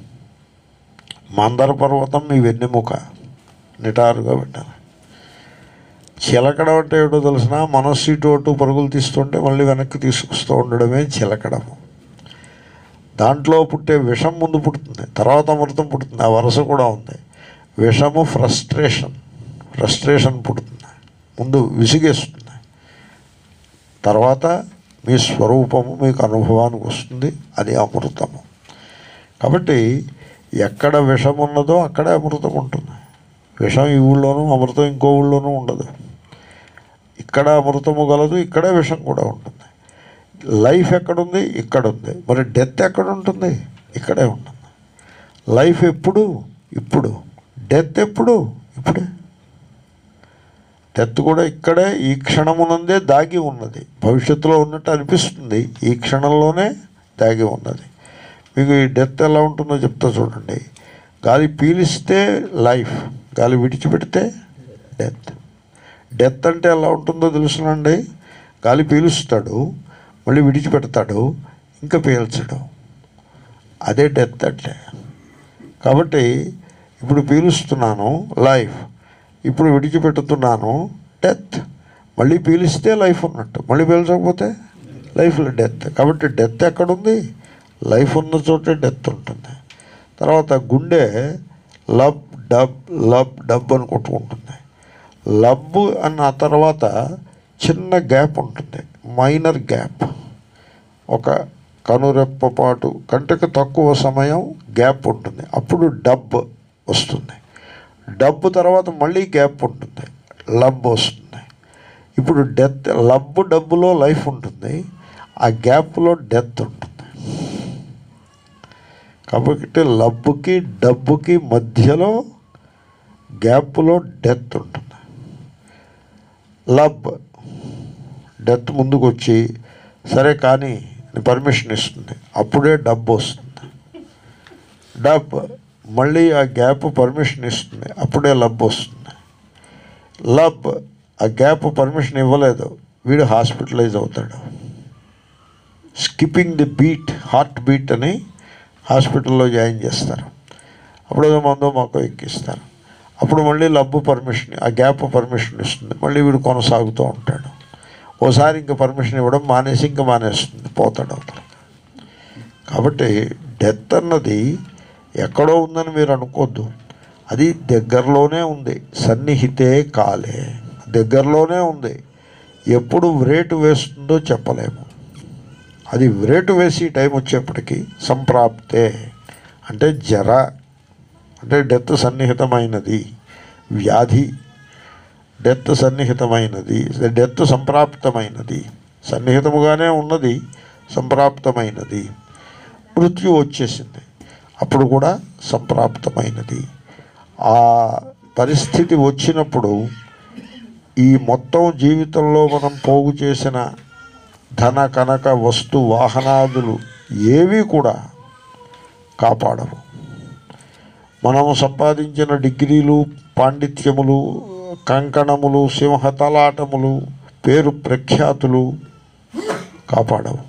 మందర పర్వతం మీ వెన్నెముక నిటారుగా పెట్టాలి చిలకడం అంటే ఏటో తెలిసిన మనస్సు ఇటు అటు పరుగులు తీస్తుంటే మళ్ళీ వెనక్కి తీసుకొస్తూ ఉండడమే చిలకడము దాంట్లో పుట్టే విషం ముందు పుడుతుంది తర్వాత అమృతం పుడుతుంది ఆ వరుస కూడా ఉంది విషము ఫ్రస్ట్రేషన్ ఫ్రస్ట్రేషన్ పుడుతుంది ముందు విసిగేస్తుంది తర్వాత మీ స్వరూపము మీకు అనుభవానికి వస్తుంది అది అమృతము కాబట్టి ఎక్కడ విషం ఉన్నదో అక్కడే అమృతం ఉంటుంది విషం ఈ ఊళ్ళోనూ అమృతం ఇంకో ఊళ్ళోనూ ఉండదు ఇక్కడ అమృతము గలదు ఇక్కడే విషం కూడా ఉంటుంది లైఫ్ ఎక్కడుంది ఇక్కడ ఉంది మరి డెత్ ఎక్కడ ఉంటుంది ఇక్కడే ఉంటుంది లైఫ్ ఎప్పుడు ఇప్పుడు డెత్ ఎప్పుడు ఇప్పుడే డెత్ కూడా ఇక్కడే ఈ క్షణమునందే దాగి ఉన్నది భవిష్యత్తులో ఉన్నట్టు అనిపిస్తుంది ఈ క్షణంలోనే దాగి ఉన్నది మీకు ఈ డెత్ ఎలా ఉంటుందో చెప్తా చూడండి గాలి పీలిస్తే లైఫ్ గాలి విడిచిపెడితే డెత్ డెత్ అంటే ఎలా ఉంటుందో తెలుసునండి గాలి పీలుస్తాడు మళ్ళీ విడిచిపెడతాడు ఇంకా పీల్చడు అదే డెత్ అంటే కాబట్టి ఇప్పుడు పీలుస్తున్నాను లైఫ్ ఇప్పుడు విడిచిపెడుతున్నాను డెత్ మళ్ళీ పీలిస్తే లైఫ్ ఉన్నట్టు మళ్ళీ పీల్చకపోతే లైఫ్లో డెత్ కాబట్టి డెత్ ఎక్కడుంది లైఫ్ ఉన్న చోటే డెత్ ఉంటుంది తర్వాత గుండె లబ్ డబ్ లబ్ డబ్ అని కొట్టుకుంటుంది లబ్ అన్న తర్వాత చిన్న గ్యాప్ ఉంటుంది మైనర్ గ్యాప్ ఒక కనురెప్ప పాటు కంటకు తక్కువ సమయం గ్యాప్ ఉంటుంది అప్పుడు డబ్ వస్తుంది డబ్బు తర్వాత మళ్ళీ గ్యాప్ ఉంటుంది లబ్ వస్తుంది ఇప్పుడు డెత్ లబ్ డబ్బులో లైఫ్ ఉంటుంది ఆ గ్యాప్లో డెత్ ఉంటుంది కాబట్టి లబ్బుకి డబ్బుకి మధ్యలో గ్యాప్లో డెత్ ఉంటుంది లబ్ డెత్ ముందుకు వచ్చి సరే కానీ పర్మిషన్ ఇస్తుంది అప్పుడే డబ్బు వస్తుంది డబ్ మళ్ళీ ఆ గ్యాప్ పర్మిషన్ ఇస్తుంది అప్పుడే లబ్ వస్తుంది లబ్ ఆ గ్యాప్ పర్మిషన్ ఇవ్వలేదు వీడు హాస్పిటలైజ్ అవుతాడు skipping the beat heart beat అని హాస్పిటల్లో జాయిన్ చేస్తారు అప్పుడు ఏదో మందో మాకు ఎక్కిస్తారు అప్పుడు మళ్ళీ లబ్బు పర్మిషన్ ఆ గ్యాప్ పర్మిషన్ ఇస్తుంది మళ్ళీ వీడు కొనసాగుతూ ఉంటాడు ఓసారి ఇంకా పర్మిషన్ ఇవ్వడం మానేసి ఇంకా మానేస్తుంది పోతాడు అవతల కాబట్టి డెత్ అన్నది ఎక్కడో ఉందని మీరు అనుకోవద్దు అది దగ్గరలోనే ఉంది సన్నిహితే కాలే దగ్గరలోనే ఉంది ఎప్పుడు వ్రేటు వేస్తుందో చెప్పలేము అది వ్రేటు వేసి టైం వచ్చేప్పటికి సంప్రాప్తే అంటే జర అంటే డెత్ సన్నిహితమైనది వ్యాధి డెత్ సన్నిహితమైనది డెత్ సంప్రాప్తమైనది సన్నిహితముగానే ఉన్నది సంప్రాప్తమైనది మృత్యు వచ్చేసింది అప్పుడు కూడా సంప్రాప్తమైనది ఆ పరిస్థితి వచ్చినప్పుడు ఈ మొత్తం జీవితంలో మనం పోగు చేసిన ధన కనక వస్తు వాహనాదులు ఏవి కూడా కాపాడవు మనము సంపాదించిన డిగ్రీలు పాండిత్యములు కంకణములు సింహతలాటములు పేరు ప్రఖ్యాతులు కాపాడవు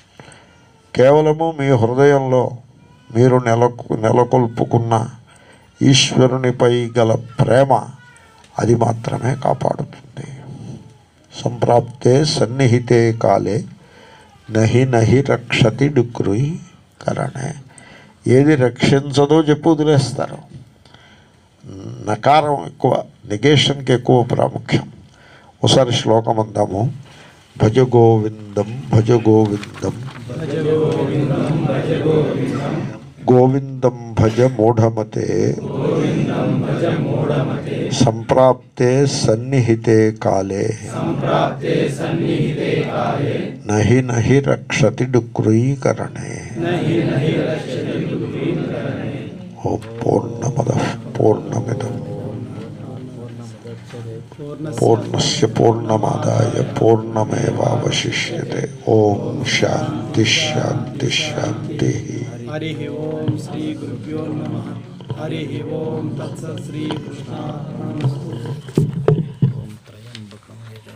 కేవలము మీ హృదయంలో మీరు నెలకు నెలకొల్పుకున్న ఈశ్వరునిపై గల ప్రేమ అది మాత్రమే కాపాడుతుంది సంప్రాప్తే సన్నిహితే కాలే నహి నహి రక్షతి డుక్రుయి కరణే ఏది రక్షించదో చెప్పు వదిలేస్తారు నకారం ఎక్కువ నెగేషన్కి ఎక్కువ ప్రాముఖ్యం ఒకసారి శ్లోకం అందాము భజ గోవిందం భజ గోవిందం గోవిందం భజ మూఢమతే సంప్రాప్తే సన్నిహితే కాలే నహి నహి రక్షతి డుక్రీకరణే ఓం పూర్ణమద పూర్ణమిదం పూర్ణస్య పూర్ణమాదాయ పూర్ణమేవాवशिष्यते ఓం శాంతి శాంతి శాంతి हरिः ओं श्रीगुरुभ्यो नमः हरिः ओं तत्सत् श्रीकृष्णार्पणमस्तु